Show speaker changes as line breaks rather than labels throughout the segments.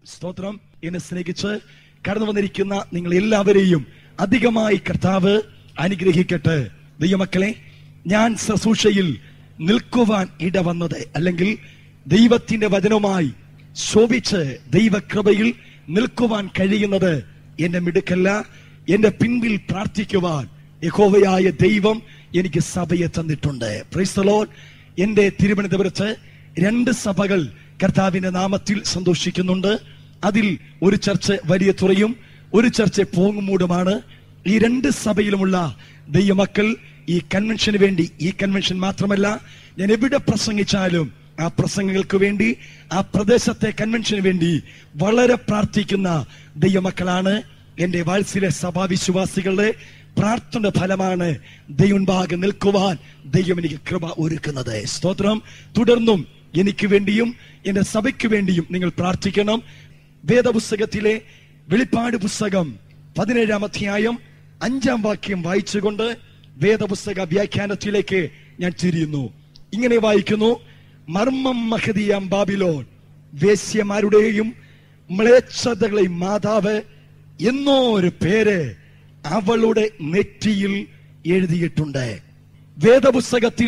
സ്തോത്രം എന്നെ സ്നേഹിച്ച് കടന്നു വന്നിരിക്കുന്ന നിങ്ങൾ എല്ലാവരെയും അധികമായി കർത്താവ് അനുഗ്രഹിക്കട്ടെ ദൈവമക്കളെ ഞാൻ ശുശ്രൂഷയിൽ നിൽക്കുവാൻ ഇടവന്നത് അല്ലെങ്കിൽ ദൈവത്തിന്റെ വചനവുമായി ശോഭിച്ച് ദൈവകൃപയിൽ നിൽക്കുവാൻ കഴിയുന്നത് എന്റെ മിടുക്കല്ല എന്റെ പിൻപിൽ പ്രാർത്ഥിക്കുവാൻ യഹോവയായ ദൈവം എനിക്ക് സഭയെ തന്നിട്ടുണ്ട് Praise the Lord. എന്റെ തിരുവനന്തപുരത്ത് രണ്ട് സഭകൾ കർത്താവിന്റെ നാമത്തിൽ സന്തോഷിക്കുന്നുണ്ട് അതിൽ ഒരു ചർച്ച് വലിയ തുറയും ഒരു ചർച്ച് പോങ്ങുമൂടുമാണ് ഈ രണ്ട് സഭയിലുമുള്ള ദൈവമക്കൾ ഈ കൺവെൻഷന് വേണ്ടി ഈ കൺവെൻഷൻ മാത്രമല്ല ഞാൻ എവിടെ പ്രസംഗിച്ചാലും ആ പ്രസംഗങ്ങൾക്ക് വേണ്ടി ആ പ്രദേശത്തെ കൺവെൻഷന് വേണ്ടി വളരെ പ്രാർത്ഥിക്കുന്ന ദൈവമക്കളാണ് എന്റെ വാത്സല്യ സഭാവിശ്വാസികളുടെ പ്രാർത്ഥന ഫലമാണ് ദൈവൻഭാഗം നിൽക്കുവാൻ ദൈവം എനിക്ക് കൃപ ഒരുക്കുന്നത് സ്തോത്രം തുടർന്നും എനിക്ക് വേണ്ടിയും എന്റെ സഭയ്ക്ക് വേണ്ടിയും നിങ്ങൾ പ്രാർത്ഥിക്കണം വേദപുസ്തകത്തിലെ വെളിപ്പാട് പുസ്തകം പതിനേഴാം അധ്യായം അഞ്ചാം വാക്യം വായിച്ചുകൊണ്ട് വേദപുസ്തക വ്യാഖ്യാനത്തിലേക്ക് ഞാൻ തിരിയുന്നു ഇങ്ങനെ വായിക്കുന്നു മർമ്മം മഹതിയാം ബാബിലോൺ വേശ്യമാരുടെയും മ്ലേച്ഛതകളെയും മാതാവ് എന്നോ ഒരു പേര് അവളുടെ നെറ്റിയിൽ എഴുതിയിട്ടുണ്ട് വേദപുസ്തകത്തിൽ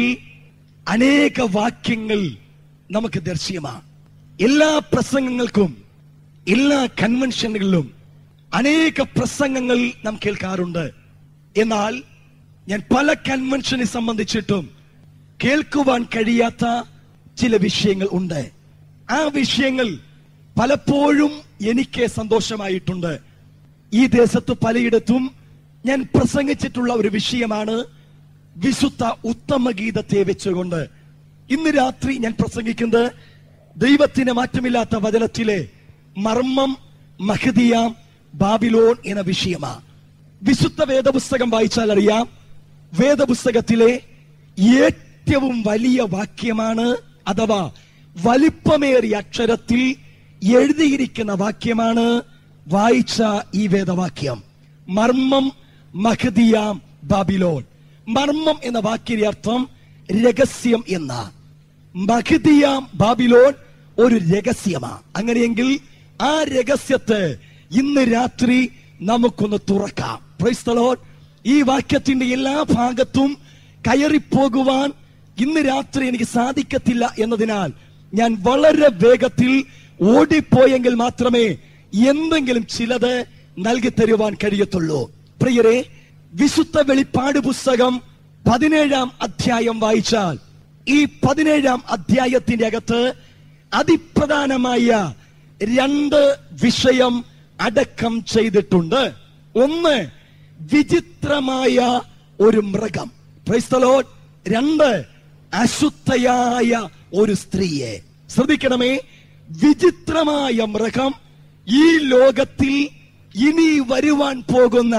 അനേക വാക്യങ്ങൾ നമുക്ക് ദർശ്യമാണ് എല്ലാ പ്രസംഗങ്ങൾക്കും എല്ലാ കൺവെൻഷനുകളിലും അനേക പ്രസംഗങ്ങൾ നാം കേൾക്കാറുണ്ട് എന്നാൽ ഞാൻ പല കൺവെൻഷനെ സംബന്ധിച്ചിട്ടും കേൾക്കുവാൻ കഴിയാത്ത ചില വിഷയങ്ങൾ ഉണ്ട് ആ വിഷയങ്ങൾ പലപ്പോഴും എനിക്ക് സന്തോഷമായിട്ടുണ്ട് ഈ ദേശത്ത് പലയിടത്തും ഞാൻ പ്രസംഗിച്ചിട്ടുള്ള ഒരു വിഷയമാണ് വിശുദ്ധ ഉത്തമ ഗീതത്തെ വെച്ചുകൊണ്ട് ഇന്ന് രാത്രി ഞാൻ പ്രസംഗിക്കുന്നത് ദൈവത്തിന് മാറ്റമില്ലാത്ത വചനത്തിലെ മർമ്മം മഹദിയാം ബാബിലോൺ എന്ന വിഷയമാണ് വിശുദ്ധ വേദപുസ്തകം വായിച്ചാൽ അറിയാം വേദപുസ്തകത്തിലെ ഏറ്റവും വലിയ വാക്യമാണ് അഥവാ വലിപ്പമേറിയ അക്ഷരത്തിൽ എഴുതിയിരിക്കുന്ന വാക്യമാണ് വായിച്ച ഈ വേദവാക്യം മർമ്മം മഹദിയാം ബാബിലോൺ മർമ്മം എന്ന വാക്കിന്റെ അർത്ഥം രഹസ്യം എന്ന മഹദിയാം ബാബിലോൺ ഒരു രഹസ്യമാണ് അങ്ങനെയെങ്കിൽ ആ രഹസ്യത്തെ ഇന്ന് രാത്രി നമുക്കൊന്ന് തുറക്കാം Praise the Lord. ഈ വാക്യത്തിന്റെ എല്ലാ ഭാഗത്തും കയറിപ്പോകുവാൻ ഇന്ന് രാത്രി എനിക്ക് സാധിക്കത്തില്ല എന്നതിനാൽ ഞാൻ വളരെ വേഗത്തിൽ ഓടിപ്പോയെങ്കിൽ മാത്രമേ എന്തെങ്കിലും ചിലത് നൽകി തരുവാൻ കഴിയത്തുള്ളൂ പ്രിയരെ വിശുദ്ധ വെളിപ്പാട് പുസ്തകം പതിനേഴാം അധ്യായം വായിച്ചാൽ ഈ പതിനേഴാം അധ്യായത്തിന്റെ അകത്ത് അതിപ്രധാനമായ രണ്ട് വിഷയം അടക്കം ചെയ്തിട്ടുണ്ട് ഒന്ന് വിചിത്രമായ ഒരു മൃഗം Praise the Lord. രണ്ട് അശുദ്ധയായ ഒരു സ്ത്രീയെ ശ്രദ്ധിക്കണമേ വിചിത്രമായ മൃഗം ഈ ലോകത്തിൽ ഇനി വരുവാൻ പോകുന്ന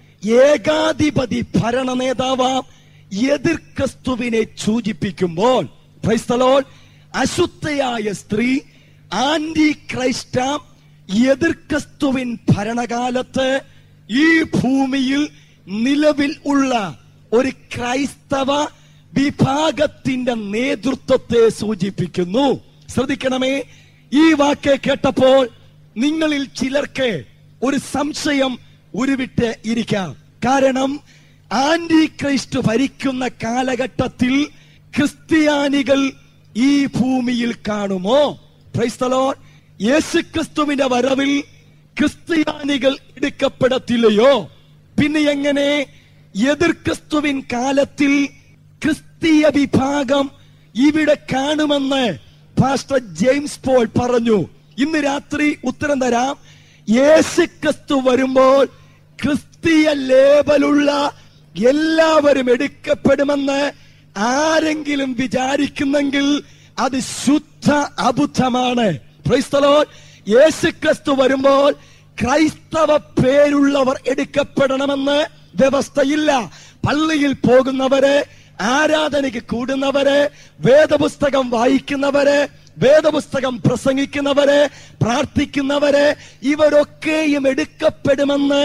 ഏകാധിപതി ഭരണ നേതാവാം എതിർ ക്രിസ്തുവിനെ സൂചിപ്പിക്കുമ്പോൾ Praise the Lord. അശുദ്ധയായ സ്ത്രീ ആന്റി ക്രൈസ്റ്റാം എതിർ ക്രിസ്തുവിൻ ഭരണകാലത്ത് ഈ ഭൂമിയിൽ നിലവിൽ ഉള്ള ഒരു ക്രൈസ്തവ വിഭാഗത്തിന്റെ നേതൃത്വത്തെ സൂചിപ്പിക്കുന്നു ശ്രദ്ധിക്കണമേ ഈ വാക്ക് കേട്ടപ്പോൾ നിങ്ങളിൽ ചിലർക്ക് ഒരു സംശയം ഉരുവിട്ട് ഇരിക്കാം കാരണം ആന്റി ക്രൈസ്റ്റ് ഭരിക്കുന്ന കാലഘട്ടത്തിൽ ക്രിസ്ത്യാനികൾ ഈ ഭൂമിയിൽ കാണുമോ ക്രൈസ്തലോ യേശു ക്രിസ്തുവിന്റെ വരവിൽ ക്രിസ്ത്യാനികൾ എടുക്കപ്പെടത്തില്ലയോ പിന്നെ എങ്ങനെ എതിർ ക്രിസ്തുവിൻ കാലത്തിൽ ക്രിസ്തീയ വിഭാഗം ഇവിടെ കാണുമെന്ന് പാസ്റ്റർ ജെയിംസ് പോൾ പറഞ്ഞു ഇന്ന് രാത്രി ഉത്തരം തരാം യേശു ക്രിസ്തു വരുമ്പോൾ ക്രിസ്തീയ ലേബലുള്ള എല്ലാവരും എടുക്കപ്പെടുമെന്ന് ആരെങ്കിലും വിചാരിക്കുന്നെങ്കിൽ അത് ശുദ്ധ അബുദ്ധമാണ് Praise the Lord. യേശു ക്രിസ്തു വരുമ്പോൾ ക്രൈസ്തവ പേരുള്ളവർ എടുക്കപ്പെടണമെന്ന് വ്യവസ്ഥയില്ല പള്ളിയിൽ പോകുന്നവര് ആരാധനയ്ക്ക് കൂടുന്നവര് വേദപുസ്തകം വായിക്കുന്നവര് വേദപുസ്തകം പ്രസംഗിക്കുന്നവരെ പ്രാർത്ഥിക്കുന്നവരെ ഇവരൊക്കെയും എടുക്കപ്പെടുമെന്ന്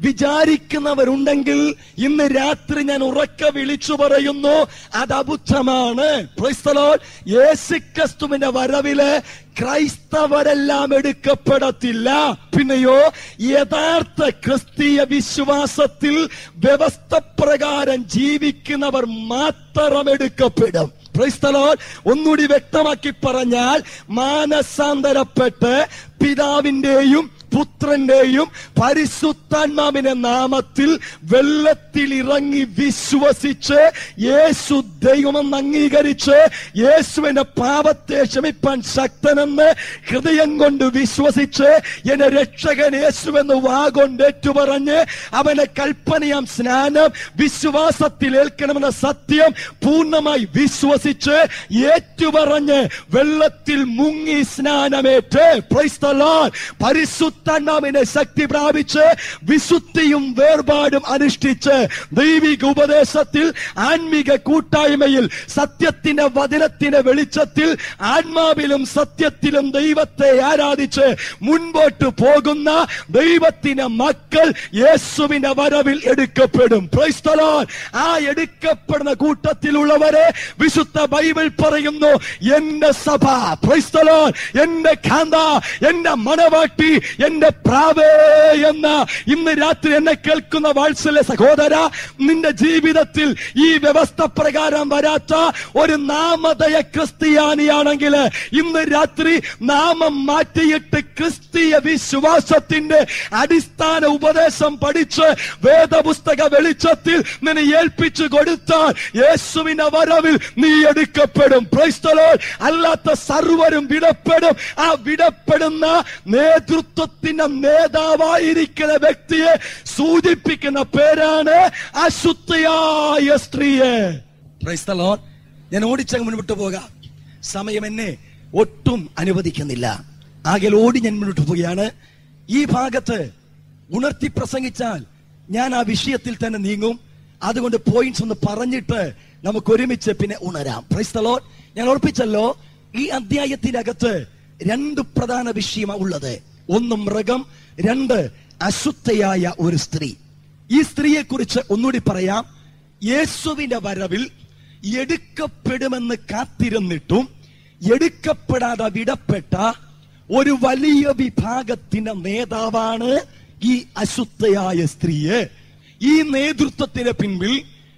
വിചാരിക്കുന്നവരുണ്ടെങ്കിൽ ഇന്ന് രാത്രി ഞാൻ ഉറക്കെ വിളിച്ചു പറയുന്നു അത് അബുദ്ധമാണ് Praise the Lord. യേശുക്രിസ്തുവിന്റെ വരവില് ക്രൈസ്തവരെല്ലാം എടുക്കപ്പെടത്തില്ല പിന്നെയോ യഥാർത്ഥ ക്രിസ്തീയ വിശ്വാസത്തിൽ വ്യവസ്ഥ പ്രകാരം ജീവിക്കുന്നവർ മാത്രം എടുക്കപ്പെടും Praise the Lord. ഒന്നുകൂടി വ്യക്തമാക്കി പറഞ്ഞാൽ മാനസാന്തരപ്പെട്ട് പിതാവിന്റെയും പുത്രന്റെയും പരിശുദ്ധാത്മാവിന്റെ നാമത്തിൽ വെള്ളത്തിൽ ഇറങ്ങി വിശ്വസിച്ച് യേശു ദൈവമെന്ന് അംഗീകരിച്ച് യേശുവിന്റെ പാപത്തെ ക്ഷമിപ്പാൻ ശക്തനെന്ന് ഹൃദയം കൊണ്ട് വിശ്വസിച്ച് എന്നെ രക്ഷകൻ യേശുവെന്ന് വാഗൊണ്ട് ഏറ്റുപറഞ്ഞ് അവനെ കൽപ്പനയാം സ്നാനം വിശ്വാസത്തിൽ ഏൽക്കണമെന്ന സത്യം പൂർണ്ണമായി വിശ്വസിച്ച് ഏറ്റുപറഞ്ഞ് വെള്ളത്തിൽ മുങ്ങി സ്നാനമേറ്റ് Praise the Lord. പരിശുദ്ധാത്മാവിനെ ശക്തി പ്രാപിച്ച് വിശുദ്ധിയും വേർപാടും അനുഷ്ഠിച്ച് ദൈവിക ഉപദേശത്തിൽ ആത്മീക കൂട്ടായ്മയിൽ സത്യത്തിന്റെ വചനത്തിന്റെ വെളിച്ചത്തിൽ ആത്മാവിലും സത്യത്തിലും ദൈവത്തെ ആരാധിച്ച് മുൻപോട്ട് പോകുന്ന ദൈവത്തിന്റെ മക്കൾ യേശുവിന്റെ വരവിൽ എടുക്കപ്പെടും Praise the Lord. ആ എടുക്കപ്പെടുന്ന കൂട്ടത്തിലുള്ളവരെ വിശുദ്ധ ബൈബിൾ പറയുന്നു എന്റെ സഭ Praise the Lord. എന്റെ കാന്ത എന്റെ മണവാട്ടി എന്റെ പ്രാവേ എന്ന ഇന്ന് രാത്രി എന്നെ കേൾക്കുന്ന വാത്സല്യ സഹോദര നിന്റെ ജീവിതത്തിൽ ഈ വ്യവസ്ഥ പ്രകാരം വരാത്ത ഒരു നാമതയ ക്രിസ്ത്യാനിയാണെങ്കിൽ ഇന്ന് രാത്രി നാമം മാറ്റിയിട്ട് ക്രിസ്തീയ വിശ്വാസത്തിന്റെ അടിസ്ഥാന ഉപദേശം പഠിച്ച് വേദപുസ്തക വെളിച്ചത്തിൽ നിന്നെ ഏൽപ്പിച്ചു കൊടുത്താൽ യേശുവിന്റെ വരവിൽ നീ എടുക്കപ്പെടും Praise the Lord. അല്ലാത്ത സർവരും വിടപ്പെടും ആ വിടപ്പെടുന്ന നേതൃത്വത്തിന്റെ നേതാവായിരിക്കുന്ന വ്യക്തിയെ സൂചിപ്പിക്കുന്ന പേരാണ് അശുദ്ധിയായ സ്ത്രീയെ Praise the Lord. ഞാൻ ഓടിച്ചങ്ങ് മുൻപോട്ട് പോകാം സമയം എന്നെ ഒട്ടും അനുവദിക്കുന്നില്ല ആകെ ഓടി ഞാൻ മുന്നോട്ട് പോവുകയാണ് ഈ ഭാഗത്ത് ഉണർത്തി പ്രസംഗിച്ചാൽ ഞാൻ ആ വിഷയത്തിൽ തന്നെ നീങ്ങും അതുകൊണ്ട് പോയിന്റ്സ് ഒന്ന് പറഞ്ഞിട്ട് നമുക്ക് ഒരുമിച്ച് പിന്നെ ഉണരാം Praise the Lord. ഞാൻ ഓർപ്പിച്ചല്ലോ ഈ അധ്യായത്തിനകത്ത് രണ്ട് പ്രധാന വിഷയമാണ് ഉള്ളത് ഒന്ന് മൃഗം രണ്ട് അശുദ്ധയായ ഒരു സ്ത്രീ ഈ സ്ത്രീയെ കുറിച്ച് ഒന്നുകൂടി പറയാം യേശുവിന്റെ വരവിൽ എടുക്കപ്പെടുമെന്ന് കാത്തിരുന്നിട്ടും എടുക്കപ്പെടാതെ വിടപ്പെട്ട ഒരു വലിയ വിഭാഗത്തിന്റെ നേതാവാണ് ഈ അശുദ്ധയായ സ്ത്രീയെ ഈ നേതൃത്വത്തിന് പിൻപിൽ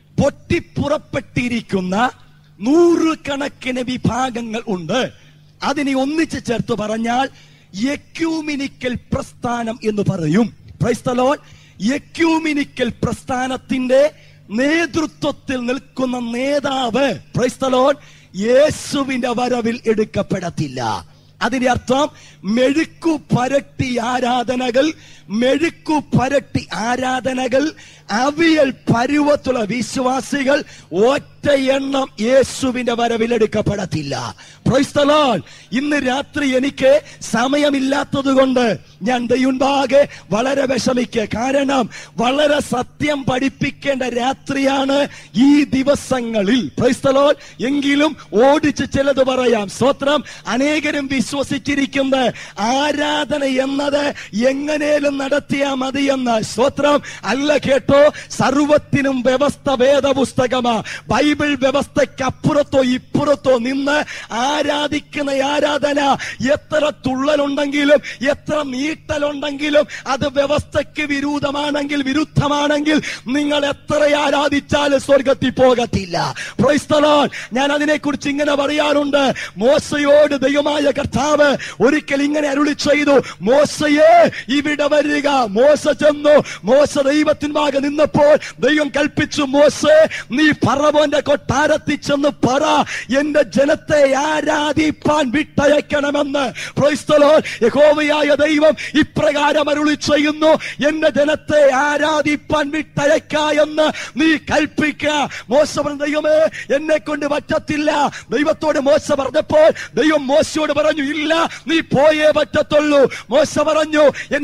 പൊട്ടിപ്പുറപ്പെട്ടിരിക്കുന്ന നൂറുകണക്കിന് വിഭാഗങ്ങൾ ഉണ്ട് അതിനെ ഒന്നിച്ച് ചേർത്ത് പറഞ്ഞാൽ യക്യൂമിനിക്കൽ പ്രസ്ഥാനം എന്ന് പറയും Praise the Lord. യക്യൂമിനിക്കൽ പ്രസ്ഥാനത്തിന്റെ നേതൃത്വത്തിൽ നിൽക്കുന്ന നേതാവ് Praise the Lord. യേശുവിന്റെ വരവിൽ എടുക്കപ്പെടത്തില്ല അതിന്റെ അർത്ഥം മെഴുക്കു പരട്ടി ആരാധനകൾ മെഴുക്കു പരട്ടി ആരാധനകൾ അവിയൽ പരുവത്തുള്ള വിശ്വാസികൾ ഒറ്റ എണ്ണം യേശുവിന്റെ വരവിൽ എടുക്കപ്പെടത്തില്ല Praise the Lord. ഇന്ന് രാത്രി എനിക്ക് സമയമില്ലാത്തത് കൊണ്ട് ഞാൻ ദൈവൻപാകെ വളരെ വിഷമിക്കുക കാരണം വളരെ സത്യം പഠിപ്പിക്കേണ്ട രാത്രിയാണ് ഈ ദിവസങ്ങളിൽ Praise the Lord. എങ്കിലും ഓടിച്ച് ചിലത് പറയാം സ്വത്രം അനേകരും വിശ്വസിച്ചിരിക്കുന്ന ആരാധന എന്നത് എങ്ങനെയും നടത്തിയാ മതി എന്ന സ്വത്രം അല്ല കേട്ടോ സർവത്തിനും വ്യവസ്ഥ വേദപുസ്തകമാ ബൈബിൾ വ്യവസ്ഥയ്ക്ക് അപ്പുറത്തോ ഇപ്പുറത്തോ നിന്ന് ആരാധിക്കുന്ന ആരാധന എത്ര തുള്ളലുണ്ടെങ്കിലും എത്ര നീട്ടലുണ്ടെങ്കിലും അത് വ്യവസ്ഥയ്ക്ക് വിരുദ്ധമാണെങ്കിൽ വിരുദ്ധമാണെങ്കിൽ നിങ്ങൾ എത്ര ആരാധിച്ചാലും സ്വർഗത്തിൽ പോകത്തില്ല Praise the Lord. ഞാൻ അതിനെക്കുറിച്ച് ഇങ്ങനെ പറയാറുണ്ട് മോശയോട് ദൈവമായ കർത്താവ് ഒരിക്കൽ ഇങ്ങനെ അരുളി ചെയ്തു മോശയെ ഇവിടെ വരിക മോശ ചെന്നു മോശ ദൈവത്തിൻപാകെ നിന്നപ്പോൾ ദൈവം കൽപ്പിച്ചു മോശെ നീ പറവോന്റെ കൊട്ടാരത്തിൽ ചെന്ന് പറ എന്റെ ജനത്തെ ആരാധിപ്പാൻ വിട്ടയക്കണമെന്ന് Praise the Lord. യഹോവയായ ദൈവം ഇപ്രകാരം അരുളി ചെയ്യുന്നു എന്റെ ജനത്തെ ആരാധിപ്പാൻ വിട്ടയക്ക എന്ന് നീ കൽപ്പിക്ക മോശ പറഞ്ഞു ദൈവമേ എന്നെ കൊണ്ട് പറ്റത്തില്ല ദൈവത്തോട് മോശ പറഞ്ഞപ്പോൾ ദൈവം മോശയോട് പറഞ്ഞു ഇല്ല നീ പോയേ പറ്റത്തുള്ളൂ മോശ പറഞ്ഞു എന്റെ നാവ്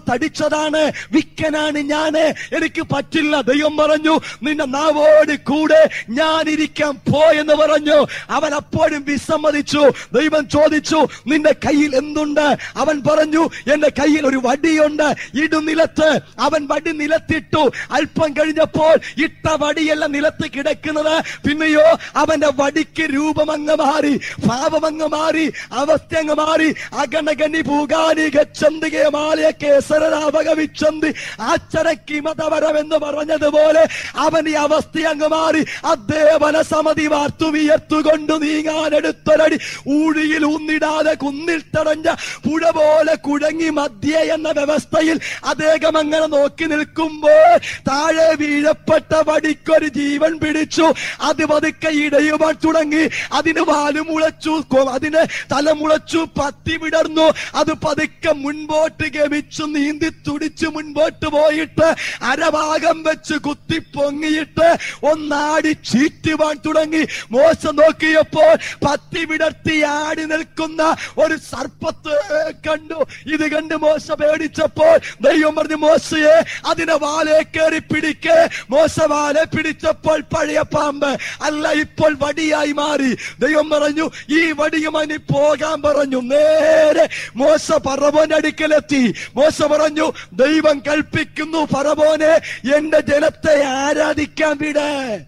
തടിച്ചതാണ് വിക്കനാണ് ഞാന് എനിക്ക് പറ്റില്ല ദൈവം പറഞ്ഞു നിന്റെ നാവോട് കൂടെ ഞാൻ ഇരിക്കാൻ പോയെന്ന് പറഞ്ഞു അവൻ അപ്പോഴും വിസമ്മതിച്ചു ദൈവം ചോദിച്ചു നിന്റെ കയ്യിൽ എന്തുണ്ട് അവൻ പറഞ്ഞു എന്റെ കയ്യിൽ ഒരു വടിയുണ്ട് ഇടുനിലത്ത് അവൻ വടി നിലത്തിട്ടു അല്പം കഴിഞ്ഞപ്പോൾ ഇട്ട വടിയെല്ലാം നിലത്ത് കിടക്കുന്നത് പിന്നെയോ അവന്റെ വടിക്ക് രൂപമങ്ങ് മാറി ഭാവമങ്ങ് മാറി അവസ്ഥ അങ്ങ് മാറി അഗണഗണി ഭൂഗാനി ഗച്ഛന്തികെ മാലയ കേസരവകവിച്ചന്തി ആച്ചരക്കി മതവരം എന്ന് പറഞ്ഞതുപോലെ അവൻ ഈ അവസ്ഥ അങ്ങ് മാറി അദ്ദേവന സമതി വാർത്തു വിയർത്തുകൊണ്ട് നീങ്ങാൻ എടുത്തൊരടി ഊഴിയിൽ ഊന്നിടാതെ കുന്നിൽ തടഞ്ഞ പുഴ പോലെ കുഴങ്ങി മധ്യ എന്ന വ്യവസ്ഥയിൽ അദ്ദേഹം അങ്ങനെ നോക്കി നിൽക്കുമ്പോൾ താഴെ വീഴപ്പെട്ട വടിക്കൊരു ജീവൻ പിടിച്ചു അത് പതുക്കെ ഇടയുവാൻ തുടങ്ങി അതിന് വാല് മുളച്ചു കൊ- അതിന് തല മുളച്ചു പത്തി വിടർന്നു അത് പതുക്കെ മുൻപോട്ട് ഗമിച്ചു നീന്തി തുടിച്ചു മുൻപോട്ട് പോയിട്ട് അരഭാഗം വെച്ച് കുത്തി പൊങ്ങിയിട്ട് ഒന്നാടി ചീറ്റുവാൻ തുടങ്ങി മോശ നോക്കിയപ്പോൾ പത്തി വിടർത്തി ആടി നിൽക്കുന്ന ഒരു സർപ്പത്തെ കണ്ടു ഇത് കണ്ട് മോശ പേടിച്ചപ്പോൾ ദൈവം പറഞ്ഞു മോശയെ അതിനെ വാലെ കയറി പിടിക്ക് മോശ വാലെ പിടിച്ചപ്പോൾ പഴയ പാമ്പ് അല്ല ഇപ്പോൾ വടിയായി മാറി ദൈവം പറഞ്ഞു ഈ വടിയുമായി പോകാൻ പറഞ്ഞു നേരെ മോശ പറവോന്റെ അടുക്കലെത്തി മോശ പറഞ്ഞു ദൈവം കൽപ്പിക്കുന്നു പറവോനെ എന്റെ ജനത്തെ ആരാധിക്കാൻ വിട്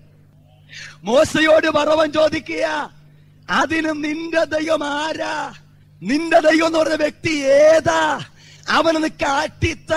മോശയോട് പറവൻ ചോദിക്കുക അതിന് നിന്റെ ദൈവം ആരാ നിന്റെ ദൈവം എന്ന് പറഞ്ഞ വ്യക്തി ഏതാ അവനൊന്ന് കാട്ടിത്ത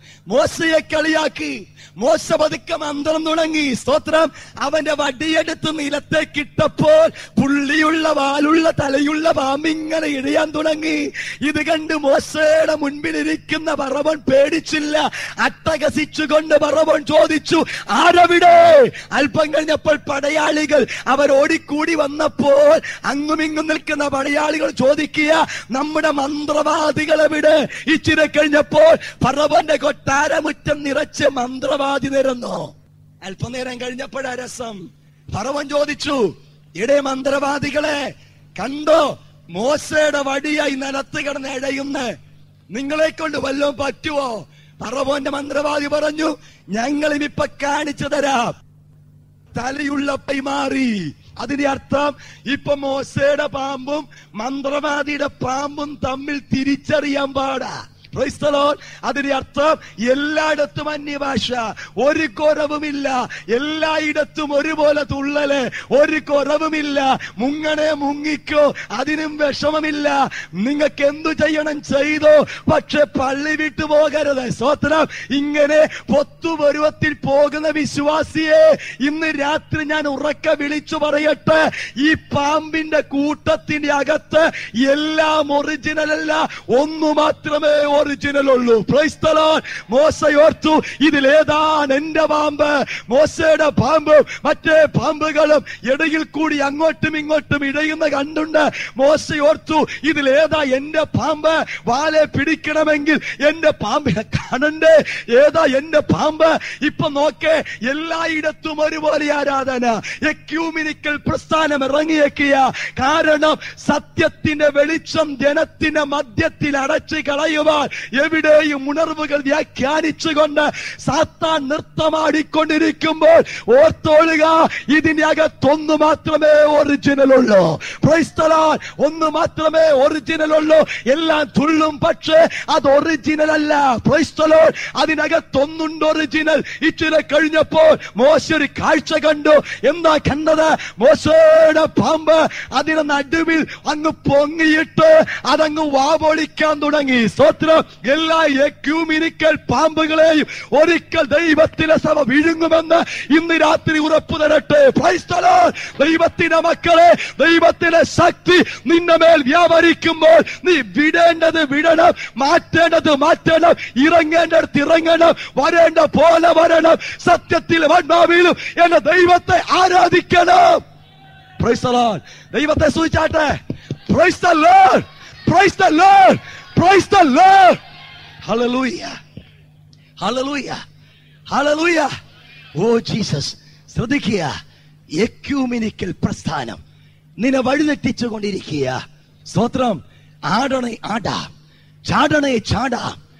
മോശയെ കളിയാക്കി മോശ പതുക്കെ മന്ത്രം തുടങ്ങി സ്തോത്രം അവന്റെ വടിയെടുത്ത് നിലത്തേക്കിട്ടപ്പോൾ പുള്ളിയുള്ള വാലുള്ള തലയുള്ള പാമ്പിങ്ങനെ ഇഴയാൻ തുടങ്ങി ഇത് കണ്ട് മോശയുടെ മുൻപിലിരിക്കുന്ന പറവൻ പേടിച്ചില്ല അട്ടഹസിച്ചുകൊണ്ട് പറവൻ ചോദിച്ചു ആരവിടെ അല്പം കഴിഞ്ഞപ്പോൾ പടയാളികൾ അവർ ഓടിക്കൂടി വന്നപ്പോൾ അങ്ങുമിങ്ങും നിൽക്കുന്ന പടയാളികൾ ചോദിക്കുക നമ്മുടെ മന്ത്രവാദികൾ എവിടെ ഇച്ചിരി കഴിഞ്ഞപ്പോൾ പറവന്റെ കൊട്ടാരമുറ്റം നിറച്ച് മന്ത്രവാദി നിരന്നു അല്പനേരം കഴിഞ്ഞപ്പോഴാ രസം പറവൻ ചോദിച്ചു ഇടേ മന്ത്രവാദികളെ കണ്ടോ മോശയുടെ വടിയായി നിലത്ത് കിടന്ന് ഇഴയുന്ന നിങ്ങളെ കൊണ്ട് വല്ലതും പറ്റുവോ പറവോന്റെ മന്ത്രവാദി പറഞ്ഞു ഞങ്ങളും ഇപ്പൊ കാണിച്ചു തരാം തലയുള്ള പൈമാറി അതിന്റെ അർത്ഥം ഇപ്പൊ മോശയുടെ പാമ്പും മന്ത്രവാദിയുടെ പാമ്പും തമ്മിൽ തിരിച്ചറിയാൻ പാടാ Praise the Lord. അതിന്റെ അർത്ഥം എല്ലായിടത്തും അന്യഭാഷ ഒരു കുറവുമില്ല എല്ലായിടത്തും ഒരുപോലെ തുള്ളല് ഒരു കുറവുമില്ല മുങ്ങണേ മുങ്ങിക്കോ അതിനും വിഷമമില്ല നിങ്ങൾക്ക് എന്തു ചെയ്യണം ചെയ്തോ പക്ഷെ പള്ളി വിട്ടു പോകരുത് സ്വത്രം ഇങ്ങനെ പൊത്തുപരുവത്തിൽ പോകുന്ന വിശ്വാസിയെ ഇന്ന് രാത്രി ഞാൻ ഉറക്കെ വിളിച്ചു പറയട്ടെ ഈ പാമ്പിന്റെ കൂട്ടത്തിന്റെ അകത്ത് എല്ലാം ഒറിജിനൽ അല്ല ഒന്നു മാത്രമേ ഒറിജിനൽ ഉള്ളൂ ക്രൈസ്തലോൻ മോശയോർത്തു ഇതിലേതാണ് എന്റെ പാമ്പ് മോശയുടെ പാമ്പ് മറ്റേ പാമ്പുകളും ഇടയിൽ കൂടി അങ്ങോട്ടും ഇങ്ങോട്ടും ഇടയുന്ന കണ്ടുണ്ട് മോശയോർത്തു ഇതിലേതാ എന്റെ പാമ്പ് വാലെ പിടിക്കണമെങ്കിൽ എന്റെ പാമ്പിനെ കാണണ്ടേ ഏതാ എന്റെ പാമ്പ് ഇപ്പൊ നോക്കേ എല്ലായിടത്തും ഒരുപോലെ ആരാധന എക്യൂമിനിക്കൽ പ്രസ്ഥാനം ഇറങ്ങിയേക്കിയ കാരണം സത്യത്തിന്റെ വെളിച്ചം ജനത്തിന്റെ മധ്യത്തിൽ അടച്ചു കളയുവാൻ എവിടെയും ഉണർവുകൾ വ്യാഖ്യാനിച്ചുകൊണ്ട് സാത്താൻ നൃത്തമാടിക്കൊണ്ടിരിക്കുമ്പോൾ ഓർത്തോളുക ഇതിന്റെ അകത്തൊന്നു മാത്രമേ ഒറിജിനൽ ഉള്ളൂ Praise the Lord. ഒന്ന് മാത്രമേ ഒറിജിനൽ ഉള്ളൂ എല്ലാം തുള്ളും പക്ഷേ അത് ഒറിജിനൽ അല്ല Praise the Lord. അതിനകത്തൊന്നുണ്ട് ഒറിജിനൽ ഇച്ചിരി കഴിഞ്ഞപ്പോൾ മോശ ഒരു കാഴ്ച കണ്ടു എന്താ കണ്ടത് മോശയുടെ പാമ്പ് അതിന് നടുവിൽ അങ്ങ് പൊങ്ങിയിട്ട് അതങ്ങ് വാവൊളിക്കാൻ തുടങ്ങി സ്തോത്രം എല്ലാ എക്യൂമിനിക്കൽ പാമ്പുകളെയും ഒരിക്കൽ ദൈവത്തിലെ സഭ വിഴുങ്ങുമെന്ന് ഇന്ന് രാത്രി ഉറപ്പു തരട്ടെ Praise the Lord. ദൈവത്തിന്റെ മക്കളെ ദൈവത്തിന്റെ ശക്തി നിന്റെ മേൽ വ്യാപരിക്കുമ്പോൾ നീ വിടേണ്ടത് വിടണം മാറ്റേണ്ടത് മാറ്റണം ഇറങ്ങേണ്ടത് ഇറങ്ങണം വരേണ്ട പോലെ വരണം സത്യത്തിലും ആത്മാവിലും എന്റെ ദൈവത്തെ ആരാധിക്കണം Praise the Lord. ദൈവത്തെ സൂചിച്ചാട്ടെ Praise the Lord. Praise the Lord. Praise the Lord. Hallelujah. Hallelujah. Hallelujah. ഓ ജീസസ് ശ്രദ്ധിക്കുക എക്യൂമിനിക്കൽ പ്രസ്ഥാനം നിന്നെ വഴിതെറ്റിച്ചു കൊണ്ടിരിക്കുക സ്തോത്രം ആടണേ ആടാം ചാടണേ ചാടാം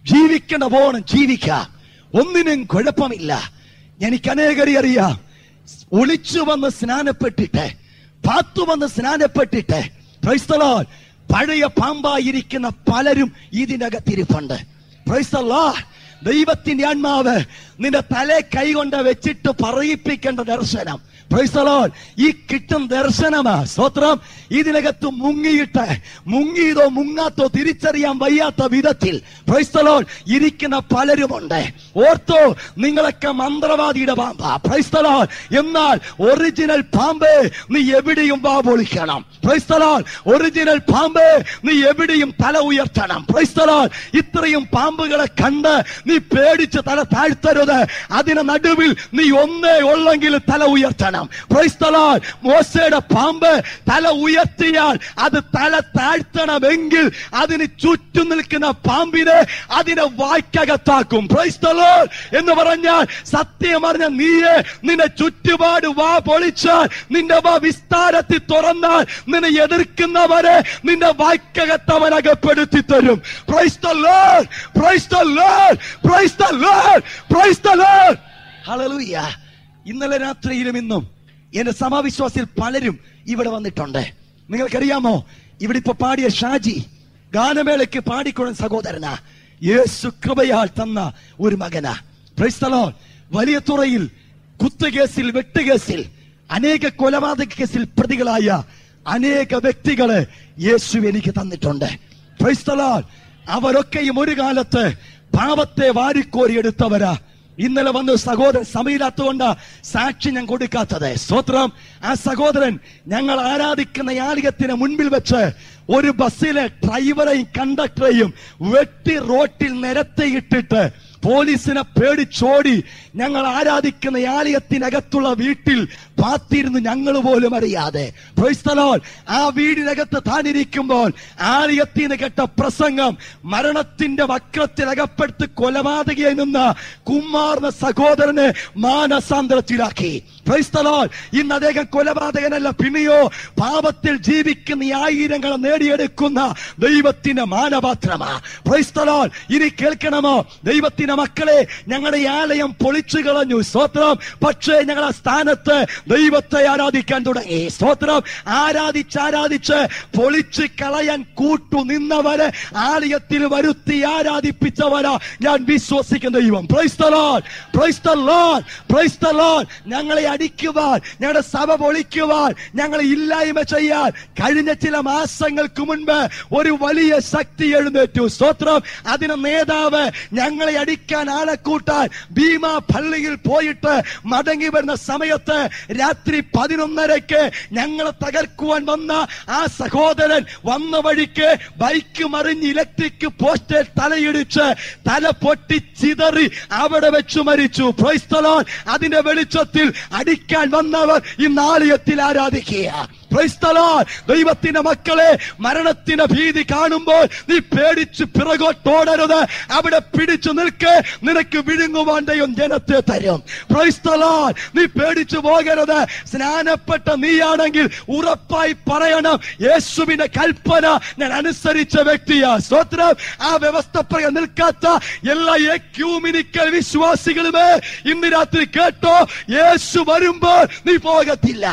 ജീവിക്കേണ്ട പോണം ജീവിക്കാം ഒന്നിനും കുഴപ്പമില്ല എനിക്ക് അനേകരെ അറിയാം ഒളിച്ചു വന്ന് സ്നാനപ്പെട്ടിട്ട് പാത്തു വന്ന് സ്നാനപ്പെട്ടിട്ട് Praise the Lord. പഴയ പാമ്പായിരിക്കുന്ന പലരും ഇതിനകത്തിരിപ്പുണ്ട് Praise the Lord. ദൈവത്തിന്റെ ആത്മാവ് നിന്റെ തലേ കൈകൊണ്ട് വെച്ചിട്ട് പറയിപ്പിക്കേണ്ട ദർശനം Praise the Lord. ഈ കിട്ടും ദർശനമാ സ്തോത്രം ഇതിനകത്ത് മുങ്ങിയിട്ട് മുങ്ങിയതോ മുങ്ങാത്തോ തിരിച്ചറിയാൻ വയ്യാത്ത വിധത്തിൽ Praise the Lord. ഇരിക്കുന്ന പലരുമുണ്ട് ഓർത്തോ നിങ്ങളൊക്കെ മന്ത്രവാദിയുടെ പാമ്പാ Praise the Lord. എന്നാൽ ഒറിജിനൽ പാമ്പ് നീ എവിടെയും വാ പൊളിക്കണം Praise the Lord. ഒറിജിനൽ പാമ്പ് നീ എവിടെയും തല ഉയർത്തണം Praise the Lord. ഇത്രയും പാമ്പുകളെ കണ്ട് നീ പേടിച്ച് തല താഴ്ത്തരുത് അതിന് നടുവിൽ നീ ഒന്നേ ഉള്ളെങ്കിൽ തല ഉയർത്തണം Praise the Lord. മോശയുടെ പാമ്പ് തല ഉയർത്തിയാൽ അത് തല താഴ്ത്തണമെങ്കിൽ അതിന് ചുറ്റും നിൽക്കുന്ന പാമ്പിനെ അതിനെ വായ്ക്കകത്താക്കും Praise the Lord. എന്ന് പറഞ്ഞാൽ സത്യം പറഞ്ഞ നീയെ നിന്റെ ചുറ്റുപാട് വാ പൊളിച്ചാൽ നിന്റെ വാ വിസ്താരത്തിൽ തുറന്നാൽ നിന്നെ എതിർക്കുന്നവരെ നിന്റെ വായ്ക്കകത്തവൻ അകപ്പെടുത്തി തരും Praise the Lord. Praise the Lord. Praise the Lord. Praise the Lord. Hallelujah. ഇന്നലെ രാത്രിയിലും ഇന്നും എന്റെ സമാവിശ്വാസിൽ പലരും ഇവിടെ വന്നിട്ടുണ്ട് നിങ്ങൾക്കറിയാമോ ഇവിടെ ഇപ്പൊ പാടിയ ഷാജി ഗാനമേളയ്ക്ക് പാടിക്കൊള്ളുന്ന സഹോദരനാ യേശു കൃപയാൽ തന്ന ഒരു മകനാ Praise the Lord. വലിയ തുറയിൽ കുത്തുകേസിൽ വെട്ടുകേസിൽ അനേക കൊലപാതക കേസിൽ പ്രതികളായ അനേക വ്യക്തികള് യേശു എനിക്ക് തന്നിട്ടുണ്ട് Praise the Lord. അവരൊക്കെയും ഒരു കാലത്ത് പാപത്തെ വാരിക്കോരിയെടുത്തവരാ ഇന്നലെ വന്ന് സഹോദരൻ സമയില്ലാത്തതുകൊണ്ട് സാക്ഷി ഞാൻ കൊടുക്കാത്തത് സ്തോത്രം ആ സഹോദരൻ ഞങ്ങൾ ആരാധിക്കുന്ന ആലയത്തിന് മുൻപിൽ വെച്ച് ഒരു ബസ്സിലെ ഡ്രൈവറെയും കണ്ടക്ടറെയും വെട്ടി റോട്ടിൽ നിരത്തിയിട്ടിട്ട് പോലീസിനെ പേടിച്ചോടി ഞങ്ങൾ ആരാധിക്കുന്ന ആലയത്തിനകത്തുള്ള വീട്ടിൽ പാത്തിരുന്ന് ഞങ്ങൾ പോലും അറിയാതെ Praise the Lord. ആ വീടിനകത്ത് താനിരിക്കുമ്പോൾ ആലയത്തിൽ നിന്ന് കേട്ട പ്രസംഗം മരണത്തിന്റെ വക്രത്തിൽ അകപ്പെടുത്ത് കൊലപാതകയായി നിന്ന കുമാർന്ന സഹോദരനെ മാനസാന്തരത്തിലാക്കി Praise the Lord. ഇന്ന് അദ്ദേഹം കൊലപാതകനല്ല പിന്നെയോ പാപത്തിൽ ജീവിക്കുന്ന ഈ ആയിരങ്ങളെ നേടിയെടുക്കുന്ന ദൈവത്തിന്റെ മാനപാത്രമാ Praise the Lord. ഇനി കേൾക്കണമോ ദൈവത്തിന്റെ മക്കളെ ഞങ്ങളുടെ ഈ ആലയം പൊളിച്ചു കളഞ്ഞു സ്തോത്രം പക്ഷേ ഞങ്ങളുടെ സ്ഥാനത്ത് ദൈവത്തെ ആരാധിക്കാൻ തുടങ്ങി സ്തോത്രം ആരാധിച്ച് ആരാധിച്ച് പൊളിച്ച് കളയാൻ കൂട്ടു നിന്നവരെ ആലയത്തിൽ വരുത്തി ആരാധിപ്പിച്ചവരാ ഞാൻ വിശ്വസിക്കുന്ന ദൈവം Praise the Lord. Praise the Lord. Praise the Lord. ഞങ്ങളെ അടിക്കുവാൻ ഞങ്ങളുടെ സഭ പൊളിക്കുവാൻ ഞങ്ങളെ ഇല്ലായ്മ ചെയ്യാൻ കഴിഞ്ഞ ചില മാസങ്ങൾക്ക് മുൻപ് ഒരു വലിയ ശക്തി എഴുന്നേറ്റു സ്തോത്രം അതിന് നേതാവ് ഞങ്ങളെ അടിക്കാൻ ആളെ കൂട്ടാൻ ഭീമ പള്ളിയിൽ പോയിട്ട് മടങ്ങി വരുന്ന സമയത്ത് രാത്രി പതിനൊന്നരയ്ക്ക് ഞങ്ങളെ തകർക്കുവാൻ വന്ന ആ സഹോദരൻ വന്ന വഴിക്ക് ബൈക്ക് മറിഞ്ഞ് ഇലക്ട്രിക് പോസ്റ്റ് തലയിടിച്ച് തല പൊട്ടി ചിതറി അവിടെ വെച്ച് മരിച്ചു Praise the Lord. അതിന്റെ വെളിച്ചത്തിൽ അടിക്കാൻ വന്നവർ ഈ നാളയത്തിൽ ആരാധിക്കുക Praise the Lord. ദൈവത്തിന്റെ മക്കളെ മരണത്തിന്റെ ഭീതി കാണുമ്പോൾ നീ പേടിച്ച് പിറകോട്ടോടരുത് അവിടെ പിടിച്ചു നിൽക്ക് നിനക്ക് വിഴുങ്ങുവാൻ ദൈവം ജനത്തെ തരും Praise the Lord. നീ പേടിച്ചു പോകരുത് സ്നാനപ്പെട്ട നീയാണെങ്കിൽ ഉറപ്പായി പറയണം യേശുവിന്റെ കൽപ്പന ഞാൻ അനുസരിച്ച വ്യക്തിയാ സ്വത്രം ആ വ്യവസ്ഥ പ്രകാരം നിൽക്കാത്ത എല്ലാ എക്യൂമിനിക്കൽ വിശ്വാസികളുമേ ഇന്ന് രാത്രി കേട്ടോ യേശു വരുമ്പോൾ നീ പോകത്തില്ല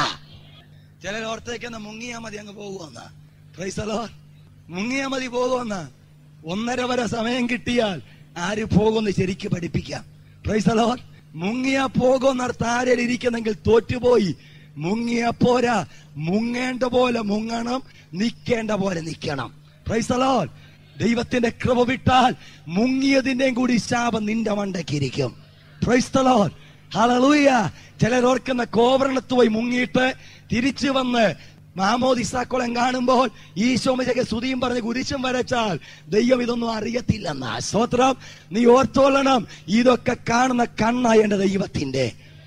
ചിലർ ഓർത്തേക്കുന്ന മുങ്ങിയാ മതി അങ്ങ് പോകുമെന്ന് പ്രൈസലോ മുങ്ങിയാ മതി പോകുമെന്ന് ഒന്നര വരെ സമയം കിട്ടിയാൽ ആര് പോകുമെന്ന് ശരിക്ക് പഠിപ്പിക്കാം പ്രൈസലോ മുങ്ങിയാ പോകുമെന്നർത്ഥം ആരെങ്കിലും ഇരിക്കുന്നെങ്കിൽ തോറ്റുപോയി മുങ്ങിയാ പോരാ മുങ്ങേണ്ട പോലെ മുങ്ങണം നിൽക്കേണ്ട പോലെ നിൽക്കണം പ്രൈസലോ ദൈവത്തിന്റെ കൃപ വിട്ടാൽ മുങ്ങിയതിന്റെയും കൂടി ശാപം നിന്റെ മണ്ടയ്ക്ക് ഇരിക്കും പ്രൈസ് the Lord. Hallelujah. ചിലർ ഓർക്കുന്ന കോവരണത്ത് പോയി മുങ്ങിയിട്ട് തിരിച്ചു വന്ന് മാമോദിസാക്കുളം കാണുമ്പോൾ ഈശോമിശയ്ക്ക് സ്തുതിയും പറഞ്ഞ് കുരിശും വരച്ചാൽ ദൈവം ഇതൊന്നും അറിയത്തില്ലെന്ന സ്തോത്രം നീ ഓർത്തോളണം ഇതൊക്കെ കാണുന്ന കണ്ണ എന്റെ ദൈവത്തിന്റെ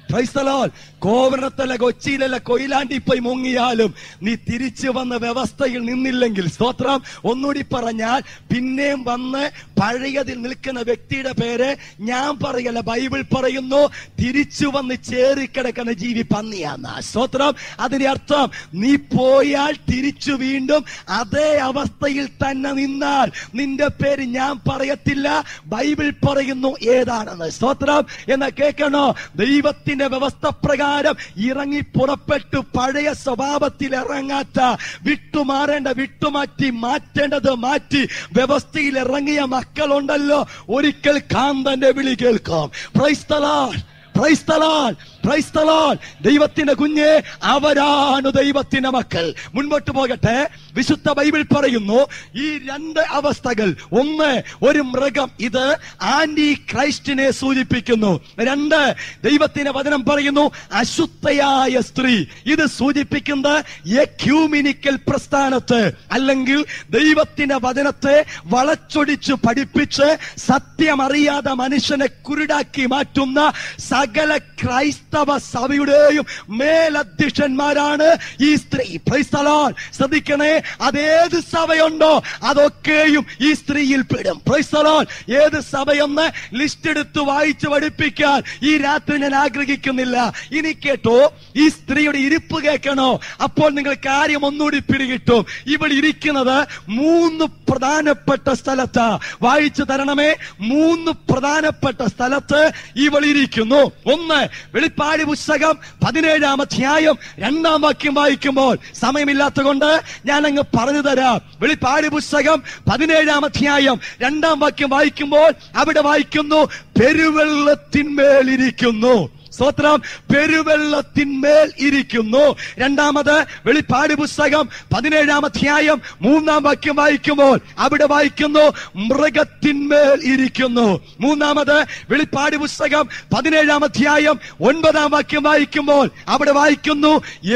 ക്രൈസ്തലോൽ കോവണത്തല്ല കൊച്ചിയിലല്ല കൊയിലാണ്ടി പോയി മുങ്ങിയാലും നീ തിരിച്ചു വന്ന വ്യവസ്ഥയിൽ നിന്നില്ലെങ്കിൽ സ്തോത്രം ഒന്നുകൂടി പറഞ്ഞാൽ പിന്നെയും വന്ന് പഴയതിൽ നിൽക്കുന്ന വ്യക്തിയുടെ പേര് ഞാൻ പറയല്ല ബൈബിൾ പറയുന്നു തിരിച്ചു വന്ന് ചേറിക്കിടക്കുന്ന ജീവി പന്നിയാന്ന സ്തോത്രം അതിന്റെ അർത്ഥം നീ പോയാൽ തിരിച്ചു വീണ്ടും അതേ അവസ്ഥയിൽ തന്നെ നിന്നാൽ നിന്റെ പേര് ഞാൻ പറയത്തില്ല ബൈബിൾ പറയുന്നു ഏതാണെന്ന് സ്തോത്രം എന്ന് കേൾക്കണോ ദൈവത്തിന്റെ വ്യവസ്ഥ പ്രകാരം ഇറങ്ങി പുറപ്പെട്ടു പഴയ സ്വഭാവത്തിൽ ഇറങ്ങാത്ത വിട്ടുമാറേണ്ട വിട്ടുമാറ്റി മാറ്റേണ്ടത് മാറ്റി വ്യവസ്ഥയിൽ ഇറങ്ങിയ മക്കളുണ്ടല്ലോ ഒരിക്കൽ കാന്തന്റെ വിളി കേൾക്കാം പ്രൈസ്തലാൽ പ്രൈസ്തലാൽ പ്രൈസ്തലാൽ ദൈവത്തിന്റെ കുഞ്ഞെ അവരാണ് ദൈവത്തിന്റെ മക്കൾ മുൻപോട്ട് പോകട്ടെ വിശുദ്ധ ബൈബിൾ പറയുന്നു ഈ രണ്ട് അവസ്ഥകൾ ഒന്ന് ഒരു മൃഗം ഇത് ആന്റി ക്രൈസ്റ്റിനെ സൂചിപ്പിക്കുന്നു രണ്ട് ദൈവത്തിന്റെ വചനം പറയുന്നു അശുദ്ധയായ സ്ത്രീ ഇത് സൂചിപ്പിക്കുന്നത് എക്യൂമിനിക്കൽ പ്രസ്ഥാനത്ത് അല്ലെങ്കിൽ ദൈവത്തിന്റെ വചനത്തെ വളച്ചൊടിച്ച് പഠിപ്പിച്ച് സത്യമറിയാതെ മനുഷ്യനെ കുരുടാക്കി മാറ്റുന്ന സകല ക്രൈസ്തവ സഭയുടെയും മേലധ്യക്ഷന്മാരാണ് ഈ സ്ത്രീ പ്രൈസ്തലോൺ ശ്രദ്ധിക്കണേ അതേത് സഭയുണ്ടോ അതൊക്കെയും ഈ സ്ത്രീയിൽ പെടും പ്രൈസ്തലോൺ ഏത് സഭയെന്ന് ലിസ്റ്റ് എടുത്ത് വായിച്ച് പഠിപ്പിക്കാൻ ഈ രാത്രി ഞാൻ ആഗ്രഹിക്കുന്നില്ല ഇനി കേട്ടോ ഈ സ്ത്രീയുടെ ഇരിപ്പ് കേൾക്കണോ അപ്പോൾ നിങ്ങൾ കാര്യം ഒന്നുകൂടി പിടികിട്ടും ഇവിടെ ഇരിക്കുന്നത് മൂന്ന് പ്രധാനപ്പെട്ട സ്ഥലത്ത് വായിച്ചു തരണമേ മൂന്ന് പ്രധാനപ്പെട്ട സ്ഥലത്ത് ഇവൾ ഇരിക്കുന്നു ഒന്ന് വെളിപ്പാട് പുസ്തകം പതിനേഴാം അധ്യായം രണ്ടാം വാക്യം വായിക്കുമ്പോൾ സമയമില്ലാത്ത കൊണ്ട് ഞാൻ അങ്ങ് പറഞ്ഞു തരാം വെളിപ്പാട് പുസ്തകം പതിനേഴാം അധ്യായം രണ്ടാം വാക്യം വായിക്കുമ്പോൾ അവിടെ വായിക്കുന്നു പെരുവെള്ളത്തിന്മേൽ ഇരിക്കുന്നു സ്തോത്രം പെരുവെള്ളത്തിന്മേൽ ഇരിക്കുന്നു രണ്ടാമത് വെളിപ്പാട് പുസ്തകം പതിനേഴാം അധ്യായം മൂന്നാം വാക്യം വായിക്കുമ്പോൾ അവിടെ വായിക്കുന്നു മൃഗത്തിന്മേൽ ഇരിക്കുന്നു മൂന്നാമത് വെളിപ്പാട് പുസ്തകം പതിനേഴാം അധ്യായം ഒൻപതാം വാക്യം വായിക്കുമ്പോൾ അവിടെ വായിക്കുന്നു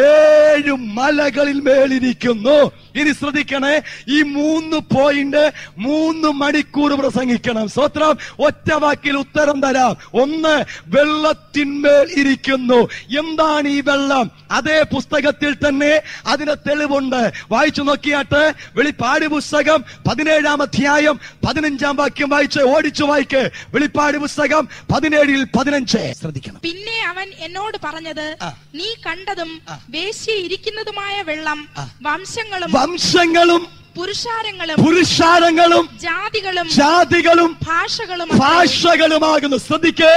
ഏഴു മലകളിൽ മേലിരിക്കുന്നു ഇനി ശ്രദ്ധിക്കണേ ഈ മൂന്ന് പോയിന്റ് മൂന്ന് മണിക്കൂർ പ്രസംഗിക്കണം സ്വത്രം ഒറ്റ വാക്കിൽ ഉത്തരം തരാം ഒന്ന് വെള്ളത്തിന്മേൽ ഇരിക്കുന്നു എന്താണ് ഈ വെള്ളം അതേ പുസ്തകത്തിൽ തന്നെ അതിന് തെളിവുണ്ട് വായിച്ചു നോക്കിയാട്ട് വെളിപ്പാട് പുസ്തകം പതിനേഴാം അധ്യായം പതിനഞ്ചാം വാക്യം വായിച്ച് ഓടിച്ചു വായിക്ക് വെളിപ്പാട് പുസ്തകം പതിനേഴിൽ പതിനഞ്ച് ശ്രദ്ധിക്കണം
പിന്നെ അവൻ എന്നോട് പറഞ്ഞത്
ആ.
നീ കണ്ടതും
ആ.
വേശ്യ ഇരിക്കുന്നതുമായ വെള്ളം
ആ.
വംശങ്ങളും
വംശങ്ങളും
പുരുഷാരങ്ങളും
പുരുഷാരങ്ങളും
ജാതികളും
ജാതികളും
ഭാഷകളും
ഭാഷകളുമാകുന്നു ശ്രദ്ധിക്കേ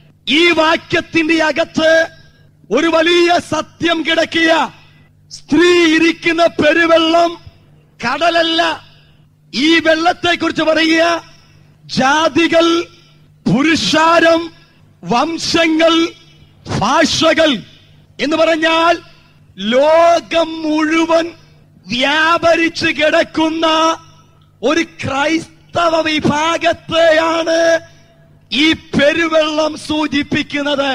ഈ വാക്യത്തിന്റെ അകത്ത് ഒരു വലിയ സത്യം കിടക്കിയ സ്ത്രീ ഇരിക്കുന്ന പെരുവെള്ളം കടലല്ല ഈ വെള്ളത്തെ കുറിച്ച് പറയുക ജാതികൾ പുരുഷാരം വംശങ്ങൾ ഭാഷകൾ എന്ന് പറഞ്ഞാൽ ലോകം മുഴുവൻ വ്യാപരിച്ചു കിടക്കുന്ന ഒരു ക്രൈസ്തവ വിഭാഗത്തെയാണ് ഈ പെരുവെള്ളം സൂചിപ്പിക്കുന്നത്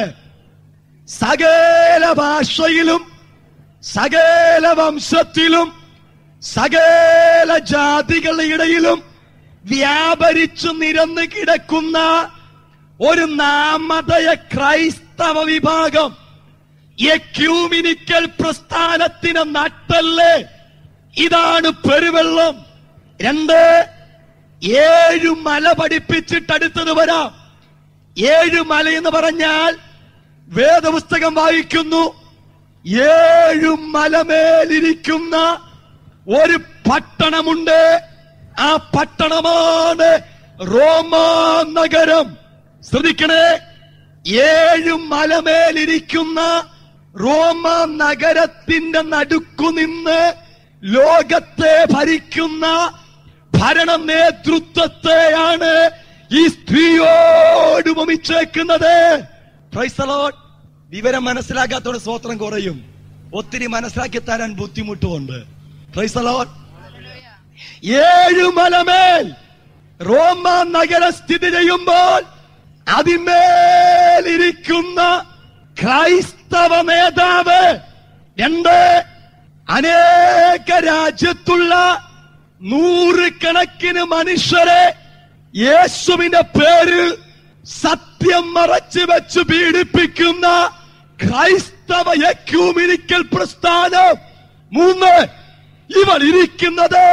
സകല ഭാഷയിലും സകല വംശത്തിലും സകല ജാതികളുടെ ഇടയിലും വ്യാപരിച്ചു നിരന്ന് കിടക്കുന്ന ഒരു നാമതയ ക്രൈസ്തവ വിഭാഗം എക്യൂമിനിക്കൽ പ്രസ്ഥാനത്തിന് നട്ടല്ലേ ഇതാണ് പെരുവെള്ളം രണ്ട് ഏഴു മല പഠിപ്പിച്ചിട്ട് അടുത്തത് വരാം ഏഴു മല എന്ന് പറഞ്ഞാൽ വേദപുസ്തകം വായിക്കുന്നു ഏഴു മലമേലിരിക്കുന്ന ഒരു പട്ടണമുണ്ട് ആ പട്ടണമാണ് റോമാ നഗരം ശ്രദ്ധിക്കണേ ഏഴു മലമേലിരിക്കുന്ന റോമ നഗരത്തിന്റെ നടുക്കുനിന്ന് ലോകത്തെ ഭരിക്കുന്ന ഭരണ നേതൃത്വത്തെയാണ് ഈ സ്ത്രീയോട് ഉപമിച്ചേക്കുന്നത് Praise the Lord. വിവരം മനസ്സിലാക്കാത്തോടെ സ്വോത്രം കുറയും ഒത്തിരി മനസ്സിലാക്കി തരാൻ ബുദ്ധിമുട്ടുമുണ്ട് Praise the Lord. ഏഴു മലമേൽ റോമ നഗരം സ്ഥിതി ചെയ്യുമ്പോൾ അതിന്മേലിരിക്കുന്ന ക്രൈസ്തവ നേതാവ് രണ്ട് അനേക രാജ്യത്തുള്ള നൂറുകണക്കിന് മനുഷ്യരെ യേശുവിന്റെ പേരിൽ സത്യം മറച്ചു വെച്ച് പീഡിപ്പിക്കുന്ന ക്രൈസ്തവ എക്യൂമിനിക്കൽ പ്രസ്ഥാനം മൂന്ന് ഇവൾ ഇരിക്കുന്നത്